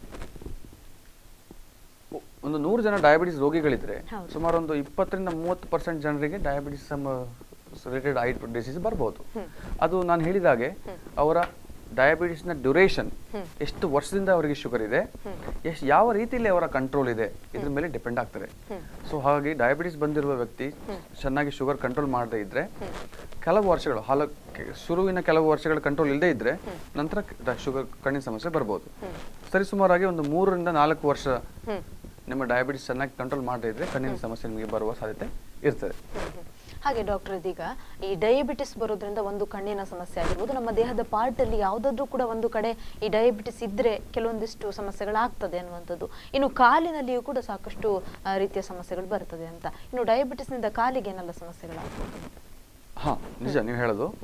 ಒ- ಒಂದು ನೂರು ಜನ ಡಯಾಬಿಟಿಸ್ ರೋಗಿಗಳಿದ್ರೆ ಹೌದು. ಸುಮಾರು ಒಂದು ಇಪ್ಪತ್ತರಿಂದ ಮೂವತ್ತು ಪರ್ಸೆಂಟ್ ಜನರಿಗೆ ಡಯಾಬಿಟಿಸ್ ರಿಲೇಟೆಡ್ ಐ ಡಿಸೀಸ್ ಬರ್ಬೋದು ಅದು ನಾನು ಹೇಳಿದಾಗೆ ಅವರ ಡಯಾಬಿಟಿಸ್ನ ಡ್ಯೂರೇಷನ್ ಎಷ್ಟು ವರ್ಷದಿಂದ ಅವರಿಗೆ ಶುಗರ್ ಇದೆ ಎಷ್ಟು ಯಾವ ರೀತಿಯಲ್ಲಿ ಅವರ ಕಂಟ್ರೋಲ್ ಇದೆ ಇದ್ರ ಮೇಲೆ ಡಿಪೆಂಡ್ ಆಗ್ತದೆ ಸೊ ಹಾಗಾಗಿ ಡಯಾಬಿಟಿಸ್ ಬಂದಿರುವ ವ್ಯಕ್ತಿ ಚೆನ್ನಾಗಿ ಶುಗರ್ ಕಂಟ್ರೋಲ್ ಮಾಡದೇ ಇದ್ರೆ ಕೆಲವು ವರ್ಷಗಳು ಹಲ ಕೆ- ಶುರುವಿನ ಕೆಲವು ವರ್ಷಗಳ ಕಂಟ್ರೋಲ್ ಇಲ್ಲದೆ ಇದ್ರೆ ನಂತರ ಶುಗರ್ ಕಣ್ಣಿನ ಸಮಸ್ಯೆ ಬರ್ಬೋದು ಸರಿಸುಮಾರಾಗಿ ಒಂದು ಮೂರರಿಂದ ನಾಲ್ಕು ವರ್ಷ ನಿಮ್ಮ ಡಯಾಬಿಟಿಸ್ ಚೆನ್ನಾಗಿ ಕಂಟ್ರೋಲ್ ಮಾಡದೇ ಇದ್ರೆ ಕಣ್ಣಿನ ಸಮಸ್ಯೆ ನಿಮಗೆ ಬರುವ ಸಾಧ್ಯತೆ ಇರ್ತದೆ ಹಾಗೆ ಡಾಕ್ಟರ್ ಇದೀಗ ಈ ಡಯಾಬಿಟಿಸ್ ಬರೋದ್ರಿಂದ ಒಂದು ಕಣ್ಣಿನ ಸಮಸ್ಯೆ ಆಗಿರ್ಬೋದು ನಮ್ಮ ದೇಹದ ಪಾರ್ಟ್ ಅಲ್ಲಿ ಯಾವುದಾದ್ರೂ ಕೂಡ ಒಂದು ಕಡೆ ಈ ಡಯಾಬಿಟಿಸ್ ಇದ್ರೆ ಕೆಲವೊಂದಿಷ್ಟು ಸಮಸ್ಯೆಗಳಾಗ್ತದೆ ಅನ್ನುವಂಥದ್ದು ಇನ್ನು ಕಾಲಿನಲ್ಲಿಯೂ ಕೂಡ ಸಾಕಷ್ಟು ಆ, ರೀತಿಯ ಸಮಸ್ಯೆಗಳು ಬರ್ತದೆ ಅಂತ ಇನ್ನು ಡಯಾಬಿಟಿಸ್ನಿಂದ ಕಾಲಿಗೆ ಏನೆಲ್ಲ ಸಮಸ್ಯೆಗಳಾಗ್ತದೆ ಹಾ ನಿಜ ನೀವು ಹೇಳೋದು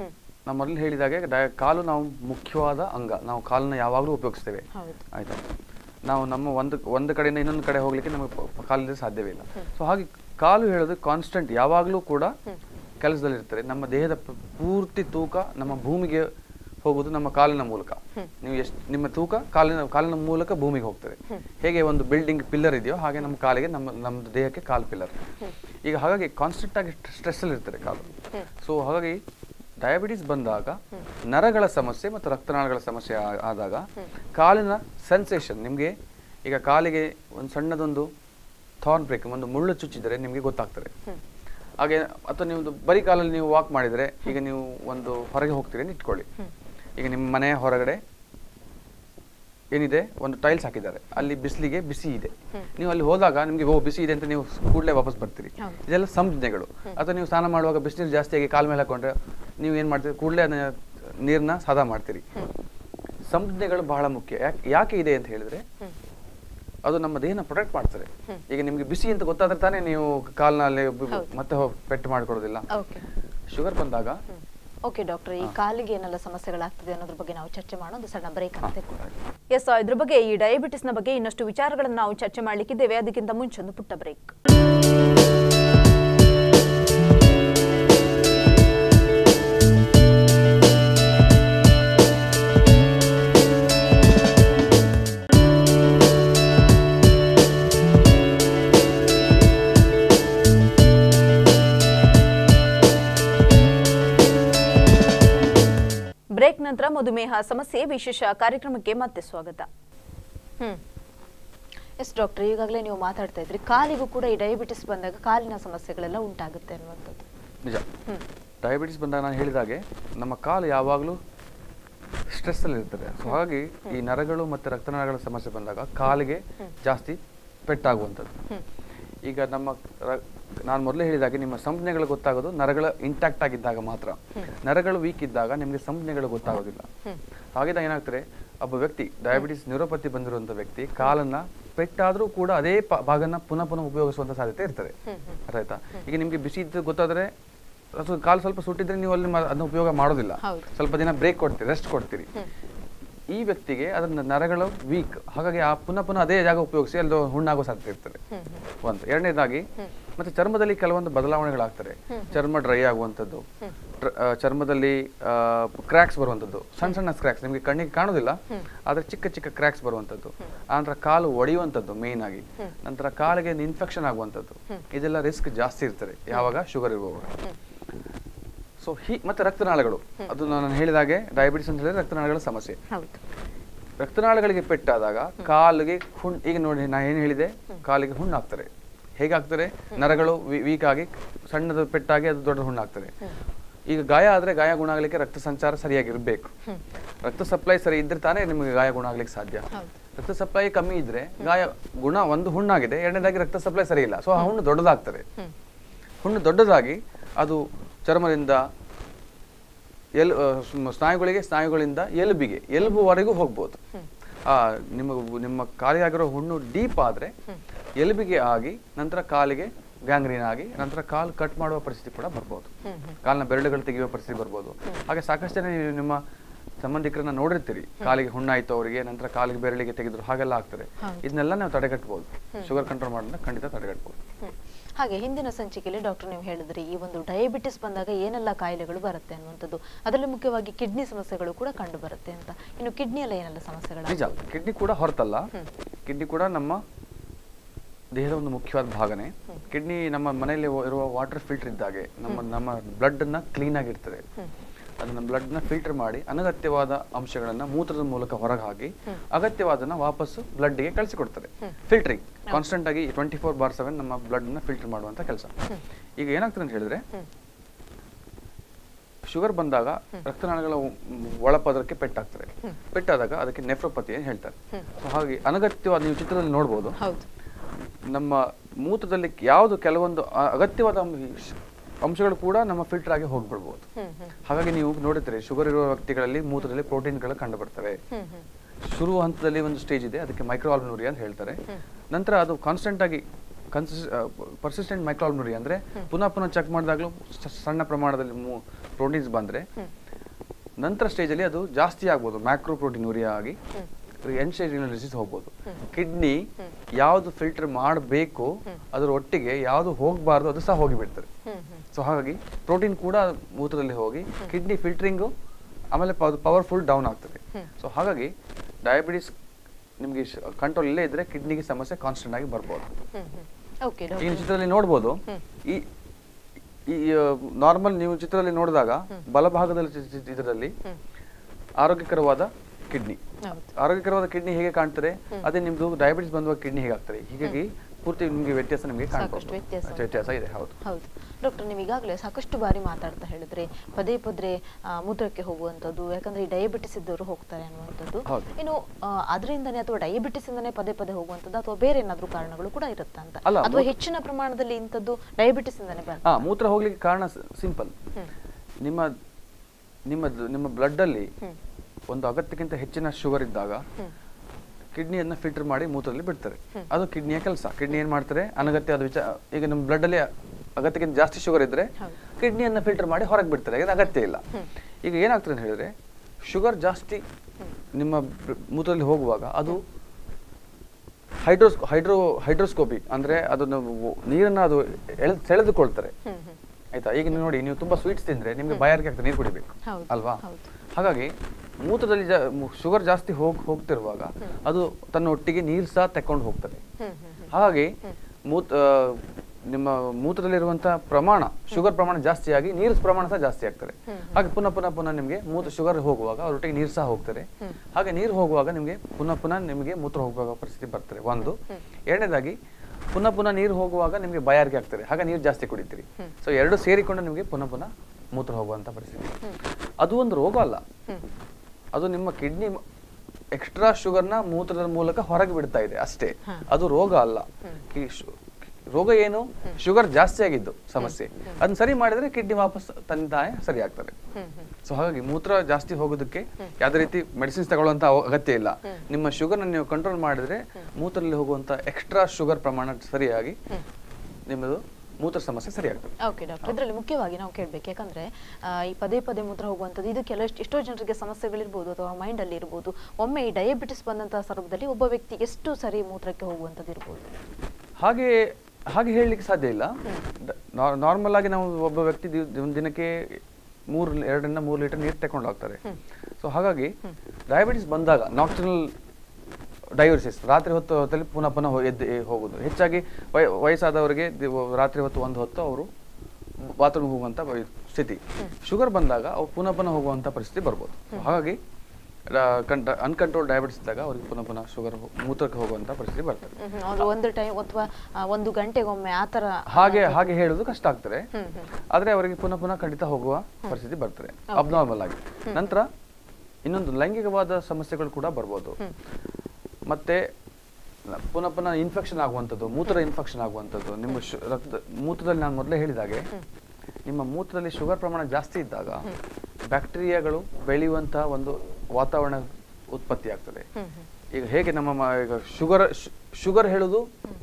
ನಾವು ಮೊದಲು ಹೇಳಿದಾಗೆ ಡಯ ಕಾಲು ನಾವು ಮುಖ್ಯವಾದ ಅಂಗ ನಾವು ಕಾಲನ್ನ ಯಾವಾಗಲೂ ಉಪಯೋಗಿಸ್ತೇವೆ ಹೌದು ಆಯ್ತಾ ನಾವು ನಮ್ಮ ಒಂದು ಒಂದು ಕಡೆಯಿಂದ ಇನ್ನೊಂದು ಕಡೆ ಹೋಗ್ಲಿಕ್ಕೆ ನಮಗೆ ಪ- ಪ- ಕಾಲಿಂದ ಸಾಧ್ಯವೇ ಇಲ್ಲ ಸೊ ಹಾಗೆ ಕಾಲು ಹೇಳೋದು ಕಾನ್ಸ್ಟೆಂಟ್ ಯಾವಾಗಲೂ ಕೂಡ ಕೆಲಸದಲ್ಲಿ ಇರ್ತಾರೆ ನಮ್ಮ ದೇಹದ ಪ- ಪೂರ್ತಿ ತೂಕ ನಮ್ಮ ಭೂಮಿಗೆ ಹೋಗುವುದು ನಮ್ಮ ಕಾಲಿನ ಮೂಲಕ ನೀವು ಎಷ್ಟು ನಿಮ್ಮ ತೂಕ ಕಾಲಿನ ಕಾಲಿನ ಮೂಲಕ ಭೂಮಿಗೆ ಹೋಗ್ತದೆ ಹೇಗೆ ಒಂದು ಬಿಲ್ಡಿಂಗ್ ಪಿಲ್ಲರ್ ಇದೆಯೋ ಹಾಗೆ ನಮ್ಮ ಕಾಲಿಗೆ ನಮ್ಮ ನಮ್ಮ ದೇಹಕ್ಕೆ ಕಾಲು ಪಿಲ್ಲರ್ ಈಗ ಹಾಗಾಗಿ ಕಾನ್ಸ್ಟೆಂಟ್ ಆಗಿ ಸ್ಟ್ರೆಸ್ ಅಲ್ಲಿ ಇರ್ತಾರೆ ಕಾಲು ಸೊ ಹಾಗಾಗಿ ಡಯಾಬಿಟಿಸ್ ಬಂದಾಗ ನರಗಳ ಸಮಸ್ಯೆ ಮತ್ತು ರಕ್ತನಾಳಗಳ ಸಮಸ್ಯೆ ಆ- ಆದಾಗ ಕಾಲಿನ ಸೆನ್ಸೇಷನ್ ನಿಮಗೆ ಈಗ ಕಾಲಿಗೆ ಒಂದು ಸಣ್ಣದೊಂದು ಥಾರ್ನ್ ಬ್ರೇಕ್ ಒಂದು ಮುಳ್ಳು ಚುಚ್ಚಿದರೆ ನಿಮಗೆ ಗೊತ್ತಾಗ್ತದೆ ಹಾಗೆ ಅಥವಾ ನೀವು ಬರೀ ಕಾಲಲ್ಲಿ ನೀವು ವಾಕ್ ಮಾಡಿದರೆ ಈಗ ನೀವು ಒಂದು ಹೊರಗೆ ಹೋಗ್ತೀರಿ ಅಂತ ಇಟ್ಕೊಳ್ಳಿ ಈಗ ನಿಮ್ಮ ಮನೆಯ ಹೊರಗಡೆ ಏನಿದೆ ಒಂದು ಟೈಲ್ಸ್ ಹಾಕಿದ್ದಾರೆ ಅಲ್ಲಿ ಬಿಸಿಲಿಗೆ ಬಿಸಿ ಇದೆ ನೀವು ಅಲ್ಲಿ ಹೋದಾಗ ನಿಮಗೆ ಓ ಬಿಸಿ ಇದೆ ಅಂತ ನೀವು ಕೂಡಲೇ ವಾಪಸ್ ಬರ್ತೀರಿ ಹೌದು. ಇದೆಲ್ಲ ಸಂಜ್ಞೆಗಳು ಅಥವಾ ನೀವು ಸ್ನಾನ ಮಾಡುವಾಗ ಬಿಸಿನೀರು ಜಾಸ್ತಿಯಾಗಿ ಕಾಲ ಮೇಲೆ ಹಾಕೊಂಡ್ರೆ ನೀವು ಏನು ಮಾಡ್ತೀರಿ ಕೂಡಲೇ ಅದನ್ನ ನೀರನ್ನ ಸಾದಾ ಮಾಡ್ತೀರಿ ಸಂಜ್ಞೆಗಳು ಬಹಳ ಮುಖ್ಯ ಯಾಕೆ ಯಾಕೆ ಇದೆ ಅಂತ ಹೇಳಿದ್ರೆ ಅದು ನಮ್ಮ ದೇಹನ ಪ್ರೊಟೆಕ್ಟ್ ಮಾಡ್ತಾರೆ ಈಗ ನಿಮ್ಗೆ ಬಿಸಿ ಅಂತ ಗೊತ್ತಾದ್ರೆ ತಾನೇ ನೀವು ಕಾಲ್ನಲ್ಲಿ ಬ- ಹೌದು. ಮತ್ತೆ ಹೋಗಿ ಪೆಟ್ಟು ಮಾಡ್ಕೊಡೋದಿಲ್ಲ ಓಕೆ ಶುಗರ್ ಬಂದಾಗ ಓಕೆ ಡಾಕ್ಟರ್ ಈ ಕಾಲಿಗೆ ಏನೆಲ್ಲ ಸಮಸ್ಯೆಗಳಾಗ್ತದೆ ಅನ್ನೋದ್ರ ಬಗ್ಗೆ ನಾವು ಚರ್ಚೆ ಮಾಡೋಣ ಒಂದು ಸಣ್ಣ ಬ್ರೇಕ್ ಹಾ, ಅಂತ ಎಸ್ ಇದ್ರ ಬಗ್ಗೆ ಈ ಡಯಾಬಿಟಿಸ್ನ ಬಗ್ಗೆ ಇನ್ನಷ್ಟು ವಿಚಾರಗಳನ್ನು ನಾವು ಚರ್ಚೆ ಮಾಡ್ಲಿಕ್ಕಿದ್ದೇವೆ ಅದಕ್ಕಿಂತ ಮುಂಚೆ ಒಂದು ಪುಟ್ಟ ಬ್ರೇಕ್ ಬ್ರೇಕ್ ನಂತರ ಮಧುಮೇಹ ಸಮಸ್ಯೆ ವಿಶೇಷ ಕಾರ್ಯಕ್ರಮಕ್ಕೆ ಮತ್ತೆ ಸ್ವಾಗತ ಹ್ಮ್ ಎಸ್ ಡಾಕ್ಟರ್ ಈಗಾಗಲೇ ನೀವು ಮಾತಾಡ್ತಾ ಇದ್ರಿ ಕಾಲಿಗೂ ಕೂಡ ಈ ಡಯಾಬಿಟಿಸ್ ಬಂದಾಗ ಕಾಲಿನ ಸಮಸ್ಯೆಗಳೆಲ್ಲ ಉಂಟಾಗುತ್ತೆ ಅನ್ನುವಂಥದ್ದು ನಿಜ ಹ್ಮ್ ಡಯಾಬಿಟಿಸ್ ಬಂದಾಗ ನಾನು ಹೇಳಿದಾಗೆ ನಮ್ಮ ಕಾಲು ಯಾವಾಗಲೂ ಸ್ಟ್ರೆಸ್ ಅಲ್ಲಿ ಇರ್ತದೆ ಸೊ ಹಾಗಾಗಿ ಈ ನರಗಳು ಮತ್ತು ರಕ್ತನಾಳಗಳ ಸಮಸ್ಯೆ ಬಂದಾಗ ಕಾಲಿಗೆ ಜಾಸ್ತಿ ಪೆಟ್ಟಾಗುವಂಥದ್ದು ಹ್ಮ್ ಈಗ ನಮ್ಮ ರ- ನಾನು ಮೊದಲೇ ಹೇಳಿದಾಗೆ ನಿಮ್ಮ ಸಂಜ್ಞೆಗಳು ಗೊತ್ತಾಗೋದು ನರಗಳ ಇಂಟ್ಯಾಕ್ಟ್ ಆಗಿದ್ದಾಗ ಮಾತ್ರ ನರಗಳು ವೀಕ್ ಇದ್ದಾಗ ನಿಮಗೆ ಸಂಜ್ಞೆಗಳು ಗೊತ್ತಾಗೋದಿಲ್ಲ ಹ್ಮ್ ಹಾಗಿದ್ದಾಗ ಏನಾಗ್ತದೆ ಒಬ್ಬ ವ್ಯಕ್ತಿ ಡಯಾಬಿಟಿಸ್ ನ್ಯೂರೋಪತಿ ಬಂದಿರುವಂಥ ವ್ಯಕ್ತಿ ಕಾಲನ್ನ ಪೆಟ್ಟಾದ್ರೂ ಕೂಡ ಅದೇ ಪ- ಭಾಗನ ಪುನಃ ಪುನಃ ಉಪಯೋಗಿಸುವಂತ ಸಾಧ್ಯತೆ ಇರ್ತದೆ ಹ್ಮ್ ಹ್ಮ್ ಅರ್ಥ ಆಯ್ತಾ ಈಗ ನಿಮ್ಗೆ ಬಿಸಿ ಇದ್ದು ಗೊತ್ತಾದ್ರೆ ಅದು ಕಾಲು ಸ್ವಲ್ಪ ಸುಟ್ಟಿದ್ರೆ ನೀವು ಅಲ್ಲಿ ಮ- ಅದನ್ನ ಉಪಯೋಗ ಮಾಡೋದಿಲ್ಲ ಹೌದು. ಸ್ವಲ್ಪ ದಿನ ಬ್ರೇಕ್ ಕೊಡ್ತೀರಿ ರೆಸ್ಟ್ ಕೊಡ್ತೀರಿ ಹ್ಮ್ ಈ ವ್ಯಕ್ತಿಗೆ ಅದನ್ನ ನರಗಳು ವೀಕ್ ಹಾಗಾಗಿ ಆ ಪುನಃ ಪುನಃ ಅದೇ ಜಾಗ ಉಪಯೋಗಿಸಿ ಅಲ್ಲಿ ಹುಣ್ಣಾಗೋ ಸಾಧ್ಯತೆ ಇರ್ತದೆ ಹ್ಮ್ ಹ್ಮ್ ಒಂದು ಎರಡನೇದಾಗಿ ಮತ್ತೆ ಚರ್ಮದಲ್ಲಿ ಕೆಲವೊಂದು ಬದಲಾವಣೆಗಳಾಗ್ತದೆ ಚರ್ಮ ಡ್ರೈ ಆಗುವಂಥದ್ದು ಡ್ರ- ಆ, ಚರ್ಮದಲ್ಲಿ ಕ್ರ್ಯಾಕ್ಸ್ ಬರುವಂಥದ್ದು ಸಣ್ಣ ಸಣ್ಣ ಕ್ರ್ಯಾಕ್ಸ್ ನಿಮಗೆ ಕಣ್ಣಿಗೆ ಕಾಣೋದಿಲ್ಲ ಆದ್ರೆ ಚಿಕ್ಕ ಚಿಕ್ಕ ಕ್ರ್ಯಾಕ್ಸ್ ಬರುವಂಥದ್ದು ಆನಂತರ ಕಾಲು ಒಡೆಯುವಂಥದ್ದು ಮೇನ್ ಆಗಿ ನಂತರ ಕಾಲಿಗೆ ಇನ್ಫೆಕ್ಷನ್ ಆಗುವಂಥದ್ದು ಇದೆಲ್ಲ ರಿಸ್ಕ್ ಜಾಸ್ತಿ ಇರ್ತದೆ ಯಾವಾಗ ಶುಗರ್ ಇರುವವಾಗ ಸೊ ಹಿ ಮತ್ತೆ ರಕ್ತನಾಳಗಳು ಅದು ನಾನು ಹೇಳಿದಾಗೆ ಡಯಾಬಿಟಿಸ್ ಅಂತ ಹೇಳಿದ್ರೆ ರಕ್ತನಾಳಗಳ ಸಮಸ್ಯೆ ಹೌದು ರಕ್ತನಾಳಗಳಿಗೆ ಪೆಟ್ಟಾದಾಗ ಕಾಲಿಗೆ ಹುಣ್ ಈಗ ನೋಡಿ ನಾ ಏನು ಹೇಳಿದೆ ಕಾಲಿಗೆ ಹುಣ್ಣಾಗ್ತಾರೆ ಹೇಗಾಗ್ತಾರೆ ನರಗಳು ವೀಕ್ ಆಗಿ ಸಣ್ಣದು ಪೆಟ್ಟಾಗಿ ಅದು ದೊಡ್ಡ ಹುಣ್ಣಾಗ್ತದೆ ಈಗ ಗಾಯ ಆದ್ರೆ ಗಾಯ ಗುಣ ಆಗ್ಲಿಕ್ಕೆ ರಕ್ತ ಸಂಚಾರ ಸರಿಯಾಗಿರ್ಬೇಕು ರಕ್ತ ಸಪ್ಲೈ ಸರಿ ಇದ್ರೆ ತಾನೇ ನಿಮಗೆ ಗಾಯ ಗುಣ ಆಗ್ಲಿಕ್ಕೆ ಸಾಧ್ಯ ಹೌದು. ರಕ್ತ ಸಪ್ಲೈ ಕಮ್ಮಿ ಇದ್ರೆ ಗಾಯ ಗುಣ ಒಂದು ಹುಣ್ಣಾಗಿದೆ ಎರಡನೇದಾಗಿ ರಕ್ತ ಸಪ್ಲೈ ಸರಿ ಇಲ್ಲ ಸೊ ಆ ಹುಣ್ಣು ದೊಡ್ಡದಾಗ್ತದೆ ಹ್ಮ್ ಹುಣ್ಣು ದೊಡ್ಡದಾಗಿ ಅದು ಚರ್ಮದಿಂದ ಎಲ್ ಆ, ಸ್ಮ- ಸ್ನಾಯುಗಳಿಗೆ ಸ್ನಾಯುಗಳಿಂದ ಎಲುಬಿಗೆ ಎಲುಬುವರೆಗೂ ಹೋಗ್ಬೋದು ಆ ನಿಮ್ಮ ನಿಮ್ಮ ಕಾಲಿಗೆ ಆಗಿರೋ ಹುಣ್ಣು ಡೀಪ್ ಆದ್ರೆ ಎಲುಬಿಗೆ ಆಗಿ ನಂತರ ಕಾಲಿಗೆ ಗ್ಯಾಂಗ್ರೀನ್ ಆಗಿ ನಂತರ ಕಾಲು ಕಟ್ ಮಾಡುವ ಪರಿಸ್ಥಿತಿ ಕೂಡ ಬರ್ಬೋದು ಹ್ಮ್ ಹ್ಮ್ ಕಾಲಿನ ಬೆರಳುಗಳು ತೆಗೆಯುವ ಪರಿಸ್ಥಿತಿ ಬರ್ಬೋದು ಹಾಗೆ ಸಾಕಷ್ಟು ಜನ ನೀವು ನಿಮ್ಮ ಸಂಬಂಧಿಕರನ್ನ ನೋಡಿರ್ತೀರಿ ಕಾಲಿಗೆ ಹುಣ್ಣಾಯ್ತು ಅವರಿಗೆ ನಂತರ ಕಾಲಿಗೆ ಬೆರಳಿಗೆ ತೆಗೆದ್ರು ಹಾಗೆಲ್ಲ ಆಗ್ತದೆ ಹೌದು. ಇದನ್ನೆಲ್ಲ ನಾವು ತಡೆಗಟ್ಟಬಹುದು ಶುಗರ್ ಕಂಟ್ರೋಲ್ ಮಾಡೋದನ್ನ ಖಂಡಿತ ತಡೆಗಟ್ಟಬಹುದು ಹ್ಮ್. ಹಾಗೆ ಹಿಂದಿನ ಸಂಚಿಕೆಯಲ್ಲಿ ಡಾಕ್ಟರ್ ನೀವು ಹೇಳಿದ್ರಿ ಈ ಒಂದು ಡಯಾಬಿಟಿಸ್ ಬಂದಾಗ ಏನೆಲ್ಲ ಕಾಯಿಲೆಗಳು ಬರುತ್ತೆ ಅನ್ನುವಂಥದ್ದು ಅದರಲ್ಲಿ ಮುಖ್ಯವಾಗಿ ಕಿಡ್ನಿ ಸಮಸ್ಯೆಗಳು ಕೂಡ ಕಂಡು ಬರುತ್ತೆ ಅಂತ ಇನ್ನು ಕಿಡ್ನಿಯಲ್ಲಿ ಏನೆಲ್ಲ ಸಮಸ್ಯೆಗಳು ನಿಜ ಕಿಡ್ನಿ ಕೂಡ ಹೊರತಲ್ಲ ಕಿಡ್ನಿ ಕೂಡ ನಮ್ಮ ದೇಹದ ಒಂದು ಮುಖ್ಯವಾದ ಭಾಗನೇ ಕಿಡ್ನಿ ನಮ್ಮ ಮನೆಯಲ್ಲಿ ಇರುವ ವಾಟರ್ ಫಿಲ್ಟರ್ ಇದ್ದಾಗೆ ನಮ್ಮ ನಮ್ಮ ಬ್ಲಡ್ ಅನ್ನ ಕ್ಲೀನ್ ಆಗಿರ್ತದೆ ಅದನ್ನ ಬ್ಲಡ್ ನ ಫಿಲ್ಟರ್ ಮಾಡಿ ಅನಗತ್ಯವಾದ ಅಂಶಗಳನ್ನ ಮೂತ್ರದ ಮೂಲಕ ಹೊರಗೆ ಹಾಕಿ ಅಗತ್ಯವಾದನ್ನ ವಾಪಸ್ಸು blood ಗೆ ಕಳಿಸಿಕೊಡ್ತದೆ ಫಿಲ್ಟರಿಂಗ್ ಕಾನ್ಸ್ಟೆಂಟ್ ಆಗಿ ಟ್ವೆಂಟಿ ಫೋರ್ ಬಾರ್ ಸೆವೆನ್ ನಮ್ಮ ಬ್ಲಡ್ ನ ಫಿಲ್ಟರ್ ಮಾಡುವಂತ ಕೆಲಸ ಈಗ ಏನಾಗ್ತದೆ ಅಂತ ಹೇಳಿದ್ರೆ ಶುಗರ್ ಬಂದಾಗ ರಕ್ತನಾಳಗಳ ಒಳಪದರಕ್ಕೆ ಪೆಟ್ಟಾಗ್ತದೆ ಪೆಟ್ಟಾದಾಗ ಅದಕ್ಕೆ ನೆಫ್ರೋಪತಿ ಅಂತ ಹೇಳ್ತಾರೆ ಸೊ ಹಾಗೆ ಅನಗತ್ಯವಾದ ನೀವು ಚಿತ್ರದಲ್ಲಿ ನೋಡ್ಬೋದು ಹೌದು ನಮ್ಮ ಮೂತ್ರದಲ್ಲಿ ಯಾವುದು ಕೆಲವೊಂದು ಅ- ಅಗತ್ಯವಾದ ಅಂಶ- ಅಂಶಗಳು ಕೂಡ ನಮ್ಮ ಫಿಲ್ಟರ್ ಆಗಿ ಹೋಗ್ಬಿಡ್ಬೋದು ಹ್ಮ್ ಹ್ಮ್ ಹಾಗಾಗಿ ನೀವು ನೋಡಿರ್ತೀರಿ ಶುಗರ್ ಇರುವ ವ್ಯಕ್ತಿಗಳಲ್ಲಿ ಮೂತ್ರದಲ್ಲಿ ಪ್ರೋಟೀನ್ಗಳು ಕಂಡು ಬರ್ತವೆ ಹ್ಮ್ ಹ್ಮ್ ಶುರು ಹಂತದಲ್ಲಿ ಒಂದು ಸ್ಟೇಜ್ ಇದೆ ಅದಕ್ಕೆ ಮೈಕ್ರೋಆಲ್ಬನೂರಿ ಅಂತ ಹೇಳ್ತಾರೆ ನಂತರ ಅದು ಕಾನ್ಸ್ಟೆಂಟ್ ಆಗಿ ಕನ್ಸಿಸ್ ಪರ್ಸಿಸ್ಟೆಂಟ್ ಮೈಕ್ರೋಆಲ್ಬನೂರಿ ಅಂದ್ರೆ ಪುನಃ ಪುನಃ ಚೆಕ್ ಮಾಡಿದಾಗಲೂ ಸಣ್ಣ ಪ್ರಮಾಣದಲ್ಲಿ ಪ್ರೋಟೀನ್ಸ್ ಬಂದ್ರೆ ನಂತರ ಸ್ಟೇಜಲ್ಲಿ ಅದು ಜಾಸ್ತಿ ಆಗ್ಬೋದು ಮ್ಯಾಕ್ರೋ ಪ್ರೋಟೀನ್ ಆಗಿ ಎಂಡ್ ಸ್ಟೇಜಿನ ಡಿಸೀಸ್ ಹೋಗ್ಬೋದು ಕಿಡ್ನಿ ಯಾವುದು ಫಿಲ್ಟರ್ ಮಾಡಬೇಕು ಅದರ ಒಟ್ಟಿಗೆ ಯಾವುದು ಹೋಗಬಾರ್ದು ಅದು ಸಹ ಹೋಗಿಬಿಡ್ತದೆ ಹ್ಮ್ ಹ್ಮ್ ಸೊ ಹಾಗಾಗಿ ಪ್ರೋಟೀನ್ ಕೂಡ ಮೂತ್ರದಲ್ಲಿ ಹೋಗಿ ಕಿಡ್ನಿ ಫಿಲ್ಟರಿಂಗು ಆಮೇಲೆ ಪವರ್ಫುಲ್ ಡೌನ್ ಆಗ್ತದೆ ಸೊ ಹಾಗಾಗಿ ಡಯಾಬಿಟಿಸ್ ನಿಮಗೆ ಕಂಟ್ರೋಲ್ ಇಲ್ಲೇ ಇದ್ರೆ ಕಿಡ್ನಿಗೆ ಸಮಸ್ಯೆ ಕಾನ್ಸ್ಟೆಂಟ್ ಆಗಿ ಬರ್ಬೋದು ಹ್ಮ್ ಹ್ಮ್ ಓಕೆ ಈ ಡಾಕ್ಟರ್ ಚಿತ್ರದಲ್ಲಿ ನೋಡ್ಬೋದು ಈ ಈ ನಾರ್ಮಲ್ ನೀವು ಚಿತ್ರದಲ್ಲಿ ನೋಡಿದಾಗ ಬಲಭಾಗದಲ್ಲಿ ಚಿ- ಚಿ- ಚಿತ್ರದಲ್ಲಿ ಹ್ಮ್ ಆರೋಗ್ಯಕರವಾದ ಕಿಡ್ನಿ ಹೌದು ಆರೋಗ್ಯಕರವಾದ ಕಿಡ್ನಿ ಹೇಗೆ ಕಾಣ್ತದೆ ಅದೇ ನಿಮ್ದು ಡಯಾಬಿಟಿಸ್ ಬಂದುವಾಗ ಕಿಡ್ನಿ ಹೇಗಾಗ್ತದೆ ಹೀಗಾಗಿ ಪೂರ್ತಿ ನಿಮಗೆ ವ್ಯತ್ಯಾಸ ನಿಮಗೆ ಸಾಕಷ್ಟು ಕಾಣ್ಬೋದು ವ್ಯತ್ಯಾಸ ವ್ಯತ್ಯಾಸ ಇದೆ ಹೌದು ಹೌದು ಡಾಕ್ಟರ್ ನೀವು ಈಗಾಗಲೇ ಸಾಕಷ್ಟು ಬಾರಿ ಮಾತಾಡ್ತಾ ಹೇಳಿದ್ರೆ ಪದೇ ಪದೇ ಆ, ಮೂತ್ರಕ್ಕೆ ಹೋಗುವಂಥದ್ದು ಯಾಕಂದ್ರೆ ಈ ಡಯಾಬಿಟಿಸ್ ಇದ್ದವರು ಹೋಗ್ತಾರೆ ಅನ್ನುವಂಥದ್ದು ಹೌದು. ಇನ್ನು ಆ, ಅದರಿಂದನೇ ಅಥವಾ ಡಯಾಬಿಟಿಸ್ ಇಂದನೇ ಪದೇ ಪದೇ ಹೋಗುವಂಥದ್ದು ಅಥವಾ ಬೇರೆ ಏನಾದ್ರೂ ಕಾರಣಗಳು ಕೂಡ ಇರುತ್ತಾ ಅಂತ ಅಲ್ಲ, ಅಥವಾ ಮೂತ್ರ- ಹೆಚ್ಚಿನ ಪ್ರಮಾಣದಲ್ಲಿ ಇಂಥದ್ದು ಡಯಾಬಿಟಿಸ್ ಇಂದನೇ ಬರ್ತದೆ ಹಾ ಮೂತ್ರ ಹೋಗ್ಲಿಕ್ಕೆ ಕಾರಣ ಸಿಂಪಲ್ ಹ್ಮ್ ನಿಮ್ಮ ನಿಮ್ಮ ನಿಮ್ಮ ಬ್ಲಡ್ ಅಲ್ಲಿ ಹ್ಮ್ ಒಂದು ಅಗತ್ಯಕ್ಕಿಂತ ಹೆಚ್ಚಿನ ಶುಗರ್ ಇದ್ದಾಗ ಹ್ಮ್ ಕಿಡ್ನಿಯನ್ನ ಫಿಲ್ಟರ್ ಮಾಡಿ ಮೂತ್ರದಲ್ಲಿ ಬಿಡ್ತಾರೆ ಅದು ಕಿಡ್ನಿಯ ಕೆಲಸ ಕಿಡ್ನಿ ಏನ್ ಮಾಡ್ತಾರೆ ಅನಗತ್ಯವಾದ ವಿಚಾರ ಈಗ ನಮ್ಮ ಬ್ಲಡ್ ಅಲ್ಲಿ ಅಗತ್ಯಕ್ಕಿಂತ ಜಾಸ್ತಿ ಶುಗರ್ ಇದ್ರೆ ಹೌದು. ಕಿಡ್ನಿಯನ್ನ ಫಿಲ್ಟರ್ ಮಾಡಿ ಹೊರಗೆ ಬಿಡ್ತಾರೆ ಇದು ಅಗತ್ಯ ಇಲ್ಲ ಈಗ ಏನಾಗ್ತದೆ ಅಂತ ಹೇಳಿದ್ರೆ ಶುಗರ್ ಜಾಸ್ತಿ ನಿಮ್ಮ ಬ- ಮೂತ್ರದಲ್ಲಿ ಹೋಗುವಾಗ ಅದು ಹೈಡ್ರೋಸ್ ಹೈಡ್ರೋ ಹೈಡ್ರೋಸ್ಕೋಪಿ ಅಂದ್ರೆ ಅದನ್ನು ನೀರನ್ನ ಅದು ಎಳೆದು ಸೆಳೆದುಕೊಳ್ತಾರೆ ಹ್ಮ್ ಹ್ಮ್ ಆಯ್ತಾ ಈಗ ನೀವು ನೋಡಿ ನೀವು ತುಂಬಾ ಸ್ವೀಟ್ಸ್ ತಿಂದ್ರೆ ನಿಮ್ಗೆ ಬಾಯಾರಿಕೆ ಆಗ್ತದೆ ನೀರು ಕುಡಿಬೇಕು ಹೌದು, ಅಲ್ವಾ ಹೌದು. ಹಾಗಾಗಿ ಮೂತ್ರದಲ್ಲಿ ಶುಗರ್ ಜಾಸ್ತಿ ಹೋಗ್ ಹೋಗ್ತಿರುವಾಗ ಅದು ತನ್ನ ಒಟ್ಟಿಗೆ ನೀರು ಸಹ ತಕೊಂಡು ಹೋಗ್ತದೆ ಹ್ಮ್ ಹ್ಮ್ ಹ್ಮ್ ಹಾಗಾಗಿ ಮೂತ್ ಆ, ನಿಮ್ಮ ಮೂತ್ರದಲ್ಲಿರುವಂತಹ ಪ್ರಮಾಣ ಶುಗರ್ ಪ್ರಮಾಣ ಜಾಸ್ತಿಯಾಗಿ ನೀರು ಪ್ರಮಾಣ ಸಹ ಜಾಸ್ತಿ ಆಗ್ತದೆ ಹಾಗೆ ಪುನಃ ಪುನಃ ಪುನಃ ನಿಮಗೆ ಮೂತ್ರ ಶುಗರ್ ಹೋಗುವಾಗ ಅವರೊಟ್ಟಿಗೆ ನೀರು ಸಹ ಹೋಗ್ತದೆ ಹಾಗೆ ನೀರು ಹೋಗುವಾಗ ನಿಮಗೆ ಪುನಃ ಪುನಃ ನಿಮಗೆ ಮೂತ್ರ ಹೋಗುವಾಗ ಪರಿಸ್ಥಿತಿ ಬರ್ತದೆ ಒಂದು ಎರಡನೇದಾಗಿ ಪುನಃ ಪುನಃ ನೀರು ಹೋಗುವಾಗ ನಿಮಗೆ ಬಾಯಾರಿಕೆ ಆಗ್ತದೆ ಹಾಗೆ ನೀರು ಜಾಸ್ತಿ ಕುಡಿತೀರಿ ಸೊ ಎರಡು ಸೇರಿಕೊಂಡು ನಿಮಗೆ ಪುನಃ ಪುನಃ ಮೂತ್ರ ಹೋಗುವಂತ ಪರಿಸ್ಥಿತಿ ಅದು ಒಂದು ರೋಗ ಅಲ್ಲ ಅದು ನಿಮ್ಮ ಕಿಡ್ನಿ ಎಕ್ಸ್ಟ್ರಾ ಶುಗರ್ನ ಮೂತ್ರದ ಮೂಲಕ ಹೊರಗೆ ಬಿಡ್ತಾ ಇದೆ ಅಷ್ಟೇ ಅದು ರೋಗ ಅಲ್ಲ ಈ ಶು- ರೋಗ ಏನು ಶುಗರ್ ಜಾಸ್ತಿ ಆಗಿದ್ದು ಸಮಸ್ಯೆ ಅದನ್ನ ಸರಿ ಮಾಡಿದ್ರೆ ಕಿಡ್ನಿ ವಾಪಸ್ ತಂದಾಯ ಸರಿ ಆಗ್ತದೆ ಹ್ಮ್ ಹ್ಮ್ ಸೊ ಹಾಗಾಗಿ ಮೂತ್ರ ಜಾಸ್ತಿ ಹೋಗೋದಕ್ಕೆ ಯಾವುದೇ ರೀತಿ ಮೆಡಿಸಿನ್ಸ್ ತಗೊಳ್ಳುವಂತ ಅವ- ಅಗತ್ಯ ಇಲ್ಲ ನಿಮ್ಮ ಶುಗರ್ನ ನೀವು ಕಂಟ್ರೋಲ್ ಮಾಡಿದ್ರೆ ಮೂತ್ರದಲ್ಲಿ ಹೋಗುವಂತ ಎಕ್ಸ್ಟ್ರಾ ಶುಗರ್ ಪ್ರಮಾಣ ಸರಿಯಾಗಿ ನಿಮ್ಮದು ಮೂತ್ರ ಸಮಸ್ಯೆ ಸರಿಯಾಗ್ತದೆ ಓಕೆ ಡಾಕ್ಟರ್ ಇದರಲ್ಲಿ ಮುಖ್ಯವಾಗಿ ನಾವು ಕೇಳಬೇಕು ಯಾಕಂದ್ರೆ ಆ, ಈ ಪದೇ ಪದೇ ಮೂತ್ರ ಹೋಗುವಂಥದ್ದು ಇದು ಕೆಲ ಎಷ್ಟೋ ಜನರಿಗೆ ಸಮಸ್ಯೆಗಳಿರ್ಬೋದು ಅಥವಾ ಮೈಂಡ್ ಅಲ್ಲಿ ಇರ್ಬೋದು ಒಮ್ಮೆ ಈ ಡಯಾಬಿಟಿಸ್ ಬಂದಂತಹ ಸಂದರ್ಭದಲ್ಲಿ ಒಬ್ಬ ವ್ಯಕ್ತಿ ಎಷ್ಟು ಸರಿ ಮೂತ್ರಕ್ಕೆ ಹೋಗುವಂಥದ್ದು ಇರ್ಬೋದು ಹಾಗೆ ಹಾಗೆ ಹೇಳಲಿಕ್ಕೆ ಸಾಧ್ಯ ಇಲ್ಲ ನಾರ್ಮಲ್ ಆಗಿ ನಾವು ಒಬ್ಬ ವ್ಯಕ್ತಿ ದಿ- ಒಂದು ದಿನಕ್ಕೆ ಮೂರು ಎರಡರಿಂದ ಮೂರು ಲೀಟರ್ ನೀರು ತಕೊಂಡು ಹೋಗ್ತಾರೆ ಸೊ ಹಾಗಾಗಿ ಡಯಾಬಿಟಿಸ್ ಬಂದಾಗ ನಾಕ್ಚುನಲ್ ಡೈವರ್ಸಿಸ್ ರಾತ್ರಿ ಹೊತ್ತು ಹೊತ್ತಲ್ಲಿ ಪುನಃ ಪುನಃ ಹೋ- ಎದ್ದು ಎ- ಹೋಗುದು ಹೆಚ್ಚಾಗಿ ವಯ ವಯಸ್ಸಾದವರಿಗೆ ದಿ- ರಾತ್ರಿ ಹೊತ್ತು ಒಂದು ಹೊತ್ತು ಅವರು ಬಾತ್ರೂಮ್ ಹೋಗುವಂತ ವೈ- ಸ್ಥಿತಿ ಶುಗರ್ ಬಂದಾಗ ಅವು ಪುನಃ ಪುನಃ ಹೋಗುವಂತ ಪರಿಸ್ಥಿತಿ ಬರ್ಬೋದು So ಹಾಗಾಗಿ ಅನ್ಕಂಟ್ರೋಲ್ ಡಯಾಬಿಟಿಸ್ ಇದ್ದಾಗ ಅವ್ರಿಗೆ ಪುನಃ ಪುನಃ ಶುಗರ್ ಮೂತ್ರಕ್ಕೆ ಹೋಗುವಂತ ಪರಿಸ್ಥಿತಿ ಬರ್ತದೆ ಹ್ಮ್, ಹ್ಮ್. ಅವ್ರು ಒಂದು ಟೈಮ್ ಅಥವಾ ಆ, ಒಂದು ಗಂಟೆಗೊಮ್ಮೆ ಆ ಥರ ಹಾಗೆ ಹಾಗೆ ಹೇಳೋದು ಕಷ್ಟ ಆಗ್ತದೆ ಹ್ಮ್ ಹ್ಮ್ ಆದ್ರೆ ಅವರಿಗೆ ಪುನಃ ಪುನಃ ಖಂಡಿತ ಹೋಗುವ ಪರಿಸ್ಥಿತಿ ಬರ್ತದೆ ಅಬ್ನಾರ್ಮಲ್ ಆಗಿ ನಂತರ ಇನ್ನೊಂದು ಲೈಂಗಿಕವಾದ ಸಮಸ್ಯೆಗಳು ಕೂಡ ಬರ್ಬೋದು ಮತ್ತೆ ನ- ಪುನಃ ಪುನಃ ಇನ್ಫೆಕ್ಷನ್ ಆಗುವಂಥದ್ದು ಮೂತ್ರ ಇನ್ಫೆಕ್ಷನ್ ಆಗುವಂಥದ್ದು ನಿಮ್ಮ ಶು- ರಕ್ತ ಮೂತ್ರದಲ್ಲಿ ನಾನು ಮೊದಲೇ ಹೇಳಿದಾಗೆ ನಿಮ್ಮ ಮೂತ್ರದಲ್ಲಿ ಶುಗರ್ ಪ್ರಮಾಣ ಜಾಸ್ತಿ ಇದ್ದಾಗ ಬ್ಯಾಕ್ಟೀರಿಯಾಗಳು ಬೆಳೆಯುವಂತಹ ಒಂದು ವಾತಾವರಣ ಉತ್ಪತ್ತಿ ಆಗ್ತದೆ ಹ್ಮ್ ಹ್ಮ್ ಈಗ ಹೇಗೆ ನಮ್ಮ ಮ- ಈಗ ಶುಗರ್ ಶುಗರ್ ಹೇಳುದು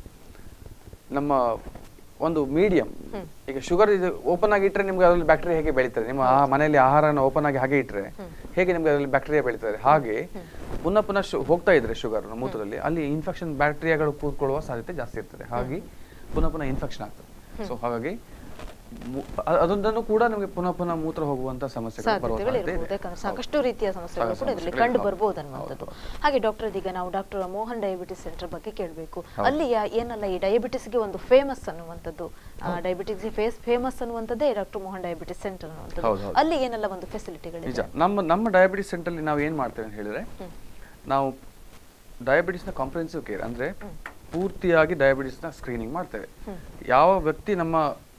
ನಮ್ಮ ಒಂದು ಮೀಡಿಯಂ ಈಗ ಶುಗರ್ ಇದು ಓಪನ್ ಆಗಿ ಇಟ್ಟರೆ ನಿಮ್ಗೆ ಅದರಲ್ಲಿ ಬ್ಯಾಕ್ಟೀರಿಯಾ ಹೇಗೆ ಬೆಳೀತದೆ ನಿಮ್ಮ ಆ ಮನೆಯಲ್ಲಿ ಆಹಾರನ ಓಪನ್ ಆಗಿ ಹಾಗೆ ಇಟ್ಟರೆ ಹೇಗೆ ನಿಮ್ಗೆ ಅದರಲ್ಲಿ ಬ್ಯಾಕ್ಟೀರಿಯಾ ಬೆಳೀತದೆ ಹಾಗೆ ಪುನಃ ಪುನಃ ಶು- ಹೋಗ್ತಾ ಇದ್ರೆ ಶುಗರ್ ಮೂತ್ರದಲ್ಲಿ ಅಲ್ಲಿ ಇನ್ಫೆಕ್ಷನ್ ಬ್ಯಾಕ್ಟೀರಿಯಾಗಳು ಕೂತ್ಕೊಳ್ಳುವ ಸಾಧ್ಯತೆ ಜಾಸ್ತಿ ಇರ್ತದೆ ಹಾಗೆ ಪುನಃ ಪುನಃ ಇನ್ಫೆಕ್ಷನ್ ಆಗ್ತದೆ ಸೊ ಹಾಗಾಗಿ ಮು- ಅ- ಅದೊಂದನ್ನು ಕೂಡ ನಿಮಗೆ ಪುನಃ ಪುನಃ ಮೂತ್ರ ಹೋಗುವಂತ ಸಮಸ್ಯೆಗಳು ಬರುವ ಸಾಧ್ಯತೆಗಳು ಸಾಧ್ಯತೆ ಇರ್ಬೋದು ಇದೆ ಯಾಕಂದ್ರೆ ಸಾಕಷ್ಟು ರೀತಿಯ ಸಮಸ್ಯೆಗಳು ಕೂಡ ಇದರಲ್ಲಿ ಸಮಸ್ಯೆಗಳು ಕಂಡು ಹೌದು. ಬರ್ಬೋದು ಅನ್ನುವಂಥದ್ದು ಹಾಗೆ ಡಾಕ್ಟರ್ ಇದೀಗ ನಾವು ಡಾಕ್ಟರ್ ಮೋಹನ್ ಡಯಾಬಿಟಿಸ್ ಸೆಂಟರ್ ಬಗ್ಗೆ ಕೇಳಬೇಕು ಅಲ್ಲಿ ಯಾ- ಏನಲ್ಲ ಈ ಡಯಾಬಿಟಿಸ್ಗೆ ಒಂದು ಫೇಮಸ್ ಅನ್ನುವಂಥದ್ದು ಡಯಾಬಿಟಿಸ್ಗೆ ಫೇಸ್ ಫೇಮಸ್ ಅನ್ನುವಂಥದ್ದೇ ಡಾಕ್ಟರ್ ಮೋಹನ್ ಡಯಾಬಿಟಿಸ್ ಸೆಂಟರ್ ಹೌದು, ಅನ್ನುವಂಥದ್ದು ಹೌದು. ಅಲ್ಲಿ ಏನೆಲ್ಲ ಒಂದು ಫೆಸಿಲಿಟಿಗಳಿದೆ ನಿಜ ನಮ್ಮ ನಮ್ಮ ಡಯಾಬಿಟಿಸ್ ಸೆಂಟರ್ಲಿ ನಾವು ಏನು ಮಾಡ್ತೇವೆ ಅಂತ ಹೇಳಿದ್ರೆ ನಾವು ಡಯಾಬಿಟಿಸ್ನ ಕಾಂಪ್ರಿಹೆನ್ಸಿವ್ ಕೇರ್ ಅಂದ್ರೆ ಪೂರ್ತಿಯಾಗಿ ಡಯಾಬಿಟಿಸ್ನ ಸ್ಕ್ರೀನಿಂಗ್ ಮಾಡ್ತೇವೆ ಯಾವ ವ್ಯಕ್ತಿ ನಮ್ಮ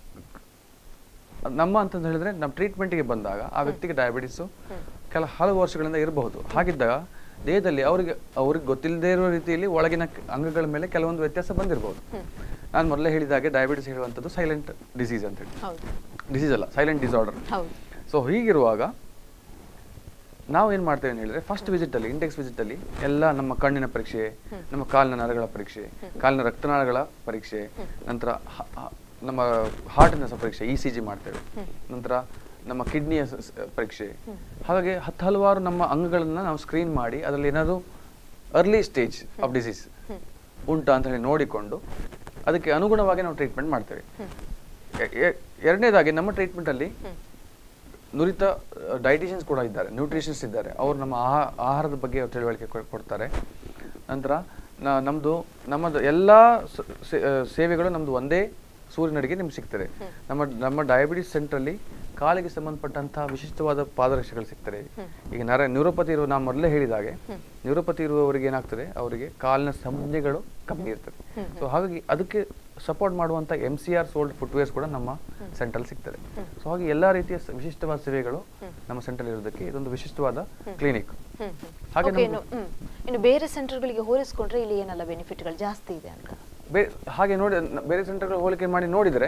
ನಮ್ಮ ಅಂತ ಹೇಳಿದ್ರೆ ನಮ್ಮ ಟ್ರೀಟ್ಮೆಂಟ್ಗೆ ಬಂದಾಗ ಆ ವ್ಯಕ್ತಿಗೆ ಡಯಾಬಿಟಿಸು ಕೆಲ ಹಲವು ವರ್ಷಗಳಿಂದ ಇರಬಹುದು ಹಾಗಿದ್ದಾಗ ದೇಹದಲ್ಲಿ ಅವರಿಗೆ ಅವ್ರಿಗೆ ಗೊತ್ತಿಲ್ಲದೆ ಇರುವ ರೀತಿಯಲ್ಲಿ ಒಳಗಿನ ಕ- ಅಂಗಗಳ ಮೇಲೆ ಕೆಲವೊಂದು ವ್ಯತ್ಯಾಸ ಬಂದಿರಬಹುದು ನಾನು ಮೊದಲೇ ಹೇಳಿದಾಗೆ ಡಯಾಬಿಟಿಸ್ ಹೇಳುವಂಥದ್ದು ಸೈಲೆಂಟ್ ಡಿಸೀಸ್ ಅಂತ ಹೇಳಿ ಹೌದು ಡಿಸೀಸ್ ಅಲ್ಲ ಸೈಲೆಂಟ್ ಡಿಸಾರ್ಡರ್ ಹೌದು ಸೊ ಹೀಗಿರುವಾಗ ನಾವು ಏನು ಮಾಡ್ತೇವೆ ಅಂತ ಹೇಳಿದ್ರೆ ಫಸ್ಟ್ ವಿಸಿಟ್ ಅಲ್ಲಿ ಇಂಡೆಕ್ಸ್ ವಿಸಿಟ್ ಅಲ್ಲಿ ಎಲ್ಲ ನಮ್ಮ ಕಣ್ಣಿನ ಪರೀಕ್ಷೆ ನಮ್ಮ ಕಾಲಿನ ನರಗಳ ಪರೀಕ್ಷೆ ಕಾಲಿನ ರಕ್ತನಾಳಗಳ ಪರೀಕ್ಷೆ ನಂತರ ಹ- ಹ- ನಮ್ಮ ಹಾರ್ಟಿನ ಸಹ ಪರೀಕ್ಷೆ ಇ ಸಿ ಜಿ ಮಾಡ್ತೇವೆ ನಂತರ ನಮ್ಮ ಕಿಡ್ನಿಯ ಸ- ಸ- ಪರೀಕ್ಷೆ ಹಾಗಾಗಿ ಹತ್ತು ಹಲವಾರು ನಮ್ಮ ಅಂಗಗಳನ್ನ ನಾವು ಸ್ಕ್ರೀನ್ ಮಾಡಿ ಅದರಲ್ಲಿ ಏನಾದ್ರು ಅರ್ಲಿ ಸ್ಟೇಜ್ ಆಫ್ ಡಿಸೀಸ್ ಉಂಟಾ ಅಂತ ಹೇಳಿ ನೋಡಿಕೊಂಡು ಅದಕ್ಕೆ ಅನುಗುಣವಾಗಿ ನಾವು ಟ್ರೀಟ್ಮೆಂಟ್ ಮಾಡ್ತೇವೆ ಎ- ಎ- ಎರಡನೇದಾಗಿ ನಮ್ಮ ಟ್ರೀಟ್ಮೆಂಟ್ ಅಲ್ಲಿ ನುರಿತ ಡೈಟಿಷಿಯನ್ಸ್ ಕೂಡ ಇದ್ದಾರೆ ನ್ಯೂಟ್ರಿಷನ್ಸ್ ಇದ್ದಾರೆ ಅವರು ನಮ್ಮ ಆಹಾ- ಆಹಾರದ ಬಗ್ಗೆ ಅವ್ರು ತಿಳುವಳಿಕೆ ಕೊ- ಕೊಡ್ತಾರೆ ನಂತರ ನ- ನಮ್ದು ನಮ್ಮದು ಎಲ್ಲ ಸ- ಸೇ- ಆ, ಸೇವೆಗಳು ನಮ್ದು ಒಂದೇ ಸೂರ್ಯನಡಿಗೆ ನಿಮ್ಗೆ ಸಿಗ್ತದೆ ನಮ್ಮ ನಮ್ಮ ಡಯಾಬಿಟಿಸ್ ಸೆಂಟ್ರಲ್ಲಿ ಕಾಲಿಗೆ ಸಂಬಂಧಪಟ್ಟಂತಹ ವಿಶಿಷ್ಟವಾದ ಪಾದರಕ್ಷೆಗಳು ಸಿಗ್ತದೆ ಈಗ ನರ ನ್ಯೂರೋಪತಿ ಇರುವ ನಾವು ಮೊದಲೇ ಹೇಳಿದಾಗೆ ನ್ಯೂರೋಪತಿ ಇರುವವರಿಗೆ ಏನಾಗ್ತದೆ ಅವರಿಗೆ ಕಾಲಿನ ಸಂಜ್ಞೆಗಳು ಕಮ್ಮಿ ಇರ್ತದೆ ಸೊ ಹಾಗಾಗಿ ಅದಕ್ಕೆ ಸಪೋರ್ಟ್ ಮಾಡುವಂತ M C R soled footwears ಕೂಡ ನಮ್ಮ ಸೆಂಟ್ರಲ್ಲಿ ಸಿಗ್ತದೆ ಸೊ ಹಾಗೆ ಎಲ್ಲಾ ರೀತಿಯ ಸ- ವಿಶಿಷ್ಟವಾದ ಸೇವೆಗಳು ನಮ್ಮ ಸೆಂಟ್ರಲ್ಲಿ ಇರೋದಕ್ಕೆ ಇದೊಂದು ವಿಶಿಷ್ಟವಾದ ಕ್ಲಿನಿಕ್ ಹಾಗೆ ಓಕೆ ನಮ್ದು- ಇನ್ನು ಹ್ಮ್. ಇನ್ನು ಬೇರೆ ಸೆಂಟರ್ಗಳಿಗೆ ಹೋಲಿಸ್ಕೊಂಡ್ರೆ ಇಲ್ಲಿ ಏನೆಲ್ಲ ಬೆನಿಫಿಟ್ಗಳು ಜಾಸ್ತಿ ಇದೆ ಅಂತ ಬೇ- ಹಾಗೆ ನೋಡಿ ನ- ಬೇರೆ ಸೆಂಟರ್ಗಳು ಹೋಲಿಕೆ ಮಾಡಿ ನೋಡಿದರೆ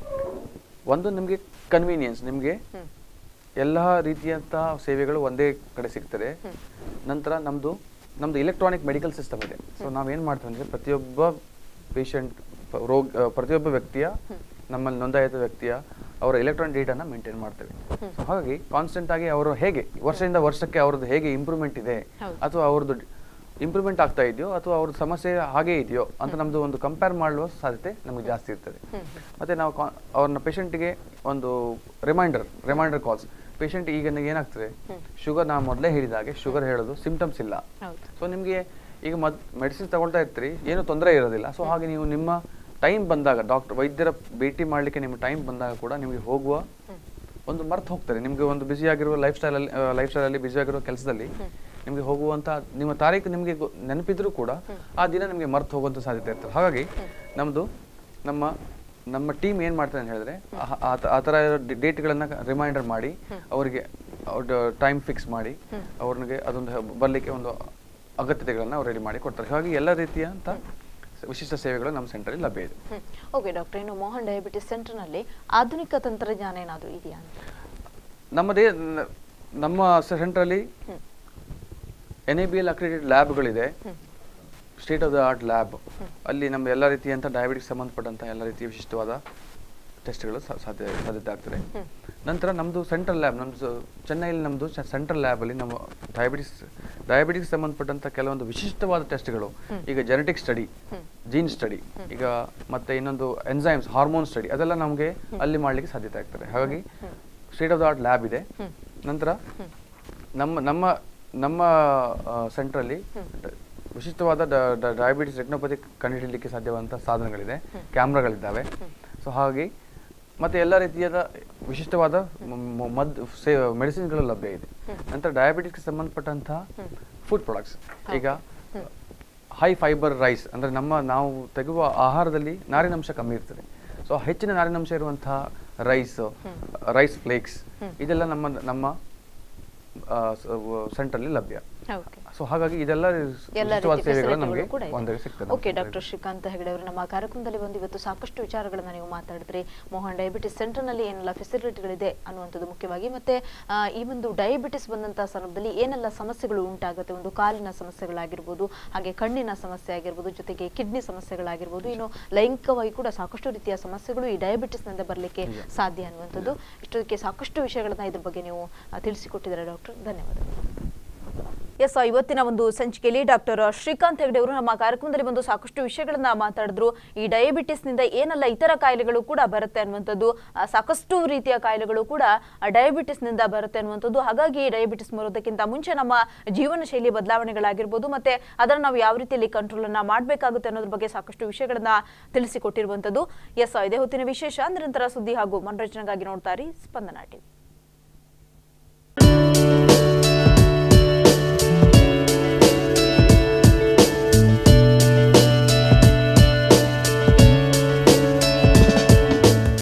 ಒಂದು ನಿಮಗೆ ಕನ್ವೀನಿಯನ್ಸ್ ನಿಮಗೆ ಎಲ್ಲ ರೀತಿಯಂತಹ ಸೇವೆಗಳು ಒಂದೇ ಕಡೆ ಸಿಗ್ತದೆ ನಂತರ ನಮ್ದು ನಮ್ದು ಇಲೆಕ್ಟ್ರಾನಿಕ್ ಮೆಡಿಕಲ್ ಸಿಸ್ಟಮ್ ಇದೆ ಸೊ ನಾವೇನ್ ಮಾಡ್ತೀವಿ ಅಂದ್ರೆ ಪ್ರತಿಯೊಬ್ಬ ಪೇಷಂಟ್ ರೋಗ ಆ, ಪ್ರತಿಯೊಬ್ಬ ವ್ಯಕ್ತಿಯ ನಮ್ಮಲ್ಲಿ ನೋಂದಾಯಿತ ವ್ಯಕ್ತಿಯ ಅವರ ಎಲೆಕ್ಟ್ರಾನಿಕ್ ಡೇಟಾನ ಮೇಂಟೈನ್ ಮಾಡ್ತೇವೆ ಸೊ ಹಾಗಾಗಿ ಕಾನ್ಸ್ಟೆಂಟ್ ಆಗಿ ಅವರು ಹೇಗೆ ವರ್ಷದಿಂದ ವರ್ಷಕ್ಕೆ ಅವ್ರದ್ದು ಹೇಗೆ ಇಂಪ್ರೂವ್ಮೆಂಟ್ ಇದೆ ಹೌದು. ಅಥವಾ ಅವ್ರದ್ದು ಇಂಪ್ರೂವ್ಮೆಂಟ್ ಆಗ್ತಾ ಇದೆಯೋ ಅಥವಾ ಅವ್ರ ಸಮಸ್ಯೆ ಹಾಗೆ ಇದೆಯೋ ಅಂತ ನಮ್ದು ಒಂದು ಕಂಪೇರ್ ಮಾಡುವ ಸಾಧ್ಯತೆ ನಮಗೆ ಜಾಸ್ತಿ ಇರ್ತದೆ ಮತ್ತೆ ನಾವು ಕಾ- ಅವ್ರನ್ನ ಪೇಷಂಟ್ಗೆ ಒಂದು ರಿಮೈಂಡರ್ ರಿಮೈಂಡರ್ ಕಾಲ್ಸ್ ಪೇಷಂಟ್ ಈಗ ನನಗೆ ಏನಾಗ್ತದೆ ಶುಗರ್ ನಾ ಮೊದಲೇ ಹೇಳಿದಾಗೆ ಶುಗರ್ ಹೇಳೋದು ಸಿಂಪ್ಟಮ್ಸ್ ಇಲ್ಲ ಹೌದು ಸೊ ನಿಮಗೆ ಈಗ ಮದ್ ಮೆಡಿಸಿನ್ ತಗೊಳ್ತಾ ಇರ್ತೀರಿ ಏನು ತೊಂದರೆ ಇರೋದಿಲ್ಲ ಸೊ ಹಾಗೆ ನೀವು ನಿಮ್ಮ ಟೈಮ್ ಬಂದಾಗ ಡಾಕ್ಟರ್ ವೈದ್ಯರ ಭೇಟಿ ಮಾಡಲಿಕ್ಕೆ ನಿಮ್ಮ ಟೈಮ್ ಬಂದಾಗ ಕೂಡ ನಿಮಗೆ ಹೋಗುವ ಒಂದು ಮರ್ತು ಹೋಗ್ತದೆ ನಿಮಗೆ ಒಂದು ಬ್ಯುಸಿ ಆಗಿರುವ ಲೈಫ್ ಸ್ಟೈಲಲ್ಲಿ ಲೈಫ್ ಸ್ಟೈಲಲ್ಲಿ ಬ್ಯುಸಿ ಆಗಿರುವ ಕೆಲಸದಲ್ಲಿ ನಿಮಗೆ ಹೋಗುವಂತ ನಿಮ್ಮ ತಾರೀಕು ನಿಮಗೆ ಗೊ- ನೆನಪಿದ್ರೂ ಕೂಡ ಆ ದಿನ ನಿಮಗೆ ಮರ್ತು ಹೋಗುವಂತ ಸಾಧ್ಯತೆ ಇರ್ತದೆ ಹಾಗಾಗಿ ನಮ್ದು ನಮ್ಮ ನಮ್ಮ ಟೀಮ್ ಏನ್ ಮಾಡ್ತಾರೆ ಅಂತ ಹೇಳಿದ್ರೆ ಆ- ಆ ತ- ಆ ಥರ ಡೇಟ್ಗಳನ್ನ ರಿಮೈಂಡರ್ ಮಾಡಿ ಅವರಿಗೆ ಟೈಮ್ ಫಿಕ್ಸ್ ಮಾಡಿ ಅವ್ರಿಗೆ ಅದೊಂದು ಹ- ಬರ್ಲಿಕ್ಕೆ ಒಂದು ಅಗತ್ಯತೆಗಳನ್ನ ಅವ್ರು ರೆಡಿ ಮಾಡಿ ಕೊಡ್ತಾರೆ ಹಾಗಾಗಿ ಎಲ್ಲ ರೀತಿಯಂತ ವಿಶಿಷ್ಟ ಸೇವೆಗಳು ನಮ್ಮ ಸೆಂಟರಲ್ಲಿ ಲಭ್ಯ ಇದೆ ಓಕೆ ಡಾಕ್ಟರ್ ಇನ್ನು ಮೋಹನ್ ಡಯಾಬಿಟಿಸ್ ಸೆಂಟರ್ನಲ್ಲಿ ಆಧುನಿಕ ತಂತ್ರಜ್ಞಾನ ಏನಾದರೂ ಇದೆಯಾ ಅಂತ ನಮ್ಮದೇ ನ- ನಮ್ಮ ಸೆಂಟ್ರಲ್ಲಿ N A B L accredited ಲ್ಯಾಬ್ಗಳಿದೆ state of the art lab ಅಲ್ಲಿ ನಮ್ಮ ಎಲ್ಲ ರೀತಿಯಂಥ ಡಯಾಬಿಟಿಸ್ ಸಂಬಂಧಪಟ್ಟಂಥ ಎಲ್ಲ ರೀತಿಯ ವಿಶಿಷ್ಟವಾದ ಟೆಸ್ಟ್ಗಳು ಸಾಧ್ಯ ಸಾಧ್ಯತೆ ಆಗ್ತದೆ ನಂತರ ನಮ್ಮದು ಸೆಂಟ್ರಲ್ ಲ್ಯಾಬ್ ನಮ್ಮದು ಚೆನ್ನೈಲಿ ನಮ್ಮದು ಸೆಂಟ್ರಲ್ ಲ್ಯಾಬಲ್ಲಿ ನಮ್ಮ ಡಯಾಬಿಟಿಸ್ ಡಯಾಬಿಟಿಸ್ ಸಂಬಂಧಪಟ್ಟಂಥ ಕೆಲವೊಂದು ವಿಶಿಷ್ಟವಾದ ಟೆಸ್ಟ್ಗಳು ಈಗ ಜೆನೆಟಿಕ್ ಸ್ಟಡಿ ಜೀನ್ ಸ್ಟಡಿ ಈಗ ಮತ್ತೆ ಇನ್ನೊಂದು ಎನ್ಸೈಮ್ಸ್ ಹಾರ್ಮೋನ್ ಸ್ಟಡಿ ಅದೆಲ್ಲ ನಮಗೆ ಅಲ್ಲಿ ಮಾಡಲಿಕ್ಕೆ ಸಾಧ್ಯತೆ ಆಗ್ತದೆ ಹಾಗಾಗಿ state of the art lab ಇದೆ ನಂತರ ನಮ್ಮ ನಮ್ಮ ನಮ್ಮ ಸೆಂಟ್ರಲ್ಲಿ ವಿಶಿಷ್ಟವಾದ ಡಯಾಬಿಟಿಸ್ ರೆಟ್ನೋಪತಿ ಕಂಡುಹಿಡಿಯಲಿಕ್ಕೆ ಸಾಧ್ಯವಾದಂಥ ಸಾಧನಗಳಿದೆ ಕ್ಯಾಮ್ರಾಗಳಿದ್ದಾವೆ ಸೊ ಹಾಗಾಗಿ ಮತ್ತೆ ಎಲ್ಲ ರೀತಿಯಾದ ವಿಶಿಷ್ಟವಾದ ಮ- ಮ- ಮದ್ದು ಸೇ ಮೆಡಿಸಿನ್ಗಳು ಲಭ್ಯ ಇದೆ ನಂತರ ಡಯಾಬಿಟಿಸ್ಗೆ ಸಂಬಂಧಪಟ್ಟಂತಹ ಫುಡ್ ಪ್ರಾಡಕ್ಟ್ಸ್ ಈಗ ಹೈ ಫೈಬರ್ ರೈಸ್ ಅಂದ್ರೆ ನಮ್ಮ ನಾವು ತೆಗುವ ಆಹಾರದಲ್ಲಿ ನಾರಿನಂಶ ಕಮ್ಮಿ ಇರ್ತದೆ ಸೊ ಹೆಚ್ಚಿನ ನಾರಿನಂಶ ಇರುವಂತಹ ರೈಸ್ ರೈಸ್ ಫ್ಲೇಕ್ಸ್ ಇದೆಲ್ಲ ನಮ್ಮ ನಮ್ಮ ಸೆಂಟ್ರಲ್ಲಿ ಲಭ್ಯ ಓಕೆ ಸೊ ಹಾಗಾಗಿ ಇದೆಲ್ಲ ಎಲ್ಲ ವಿಶಿಷ್ಟವಾದ ರೀತಿ ಸೇವೆಗಳು facility ನಮಗೆ ಗಳು ಕೂಡ ಇದೆ. ಒಂದೇ ಸಿಗ್ತದೆ ಓಕೆ ಡಾಕ್ಟರ್ ಶ್ರೀಕಾಂತ್ ಹೆಗಡೆ ಅವರು ನಮ್ಮ ಕಾರ್ಯಕ್ರಮದಲ್ಲಿ ಬಂದು ಇವತ್ತು ಸಾಕಷ್ಟು ವಿಚಾರಗಳನ್ನ ನೀವು ಮಾತಾಡಿದ್ರಿ ಮೋಹನ್ ಡಯಾಬಿಟಿಸ್ ಸೆಂಟರ್ನಲ್ಲಿ ಏನೆಲ್ಲ ಫೆಸಿಲಿಟಿಗಳಿದೆ ಅನ್ನುವಂಥದ್ದು ಮುಖ್ಯವಾಗಿ ಮತ್ತೆ ಆ, ಈ ಒಂದು ಡಯಾಬಿಟಿಸ್ ಬಂದಂತಹ ಸಂದರ್ಭದಲ್ಲಿ ಏನೆಲ್ಲ ಸಮಸ್ಯೆಗಳು ಉಂಟಾಗುತ್ತೆ ಒಂದು ಕಾಲಿನ ಸಮಸ್ಯೆಗಳಾಗಿರ್ಬೋದು ಹಾಗೆ ಕಣ್ಣಿನ ಸಮಸ್ಯೆ ಆಗಿರ್ಬೋದು ಜೊತೆಗೆ ಕಿಡ್ನಿ ಸಮಸ್ಯೆಗಳಾಗಿರ್ಬೋದು ಇನ್ನು ಲೈಂಗಿಕವಾಗಿ ಕೂಡ ಸಾಕಷ್ಟು ರೀತಿಯ ಸಮಸ್ಯೆಗಳು ಈ ಡಯಾಬಿಟಿಸ್ನಿಂದ ಬರಲಿಕ್ಕೆ ಸಾಧ್ಯ ಅನ್ನುವಂಥದ್ದು ಇಷ್ಟೊದಕ್ಕೆ ಸಾಕಷ್ಟು ವಿಷಯಗಳನ್ನ ಇದ್ರ ಬಗ್ಗೆ ನೀವು ಆ, ತಿಳಿಸಿಕೊಟ್ಟಿದ್ದಾರೆ ಡಾಕ್ಟರ್ ಧನ್ಯವಾದಗಳು ಎಸ್ ಇವತ್ತಿನ ಒಂದು ಸಂಚಿಕೆಯಲ್ಲಿ ಡಾಕ್ಟರ್ ಶ್ರೀಕಾಂತ್ ಹೆಗಡೆ ಅವರು ನಮ್ಮ ಕಾರ್ಯಕ್ರಮದಲ್ಲಿ ಬಂದು ಸಾಕಷ್ಟು ವಿಷಯಗಳನ್ನ ಮಾತಾಡಿದ್ರು ಈ ಡಯಾಬಿಟಿಸ್ನಿಂದ ಏನೆಲ್ಲ ಇತರ ಕಾಯಿಲೆಗಳು ಕೂಡ ಬರುತ್ತೆ ಅನ್ನುವಂಥದ್ದು ಆ, ಸಾಕಷ್ಟು ರೀತಿಯ ಕಾಯಿಲೆಗಳು ಕೂಡ ಆ, ಡಯಾಬಿಟಿಸ್ನಿಂದ ಬರುತ್ತೆ ಅನ್ನುವಂಥದ್ದು ಹಾಗಾಗಿ ಡಯಾಬಿಟಿಸ್ ಬರೋದಕ್ಕಿಂತ ಮುಂಚೆ ನಮ್ಮ ಜೀವನ ಶೈಲಿ ಬದಲಾವಣೆಗಳಾಗಿರ್ಬೋದು ಮತ್ತೆ ಅದನ್ನು ನಾವು ಯಾವ ರೀತಿಯಲ್ಲಿ ಕಂಟ್ರೋಲ್ ಅನ್ನ ಮಾಡಬೇಕಾಗುತ್ತೆ ಅನ್ನೋದ್ರ ಬಗ್ಗೆ ಸಾಕಷ್ಟು ವಿಷಯಗಳನ್ನ ತಿಳಿಸಿಕೊಟ್ಟಿರುವಂಥದ್ದು ಎಸ್ ಇದೇ ಹೊತ್ತಿನ ವಿಶೇಷ ನಿರಂತರ ಸುದ್ದಿ ಹಾಗೂ ಮನರಂಜನೆಗಾಗಿ ನೋಡ್ತಾ ಇರಿ ಸ್ಪಂದನ ಟಿವಿ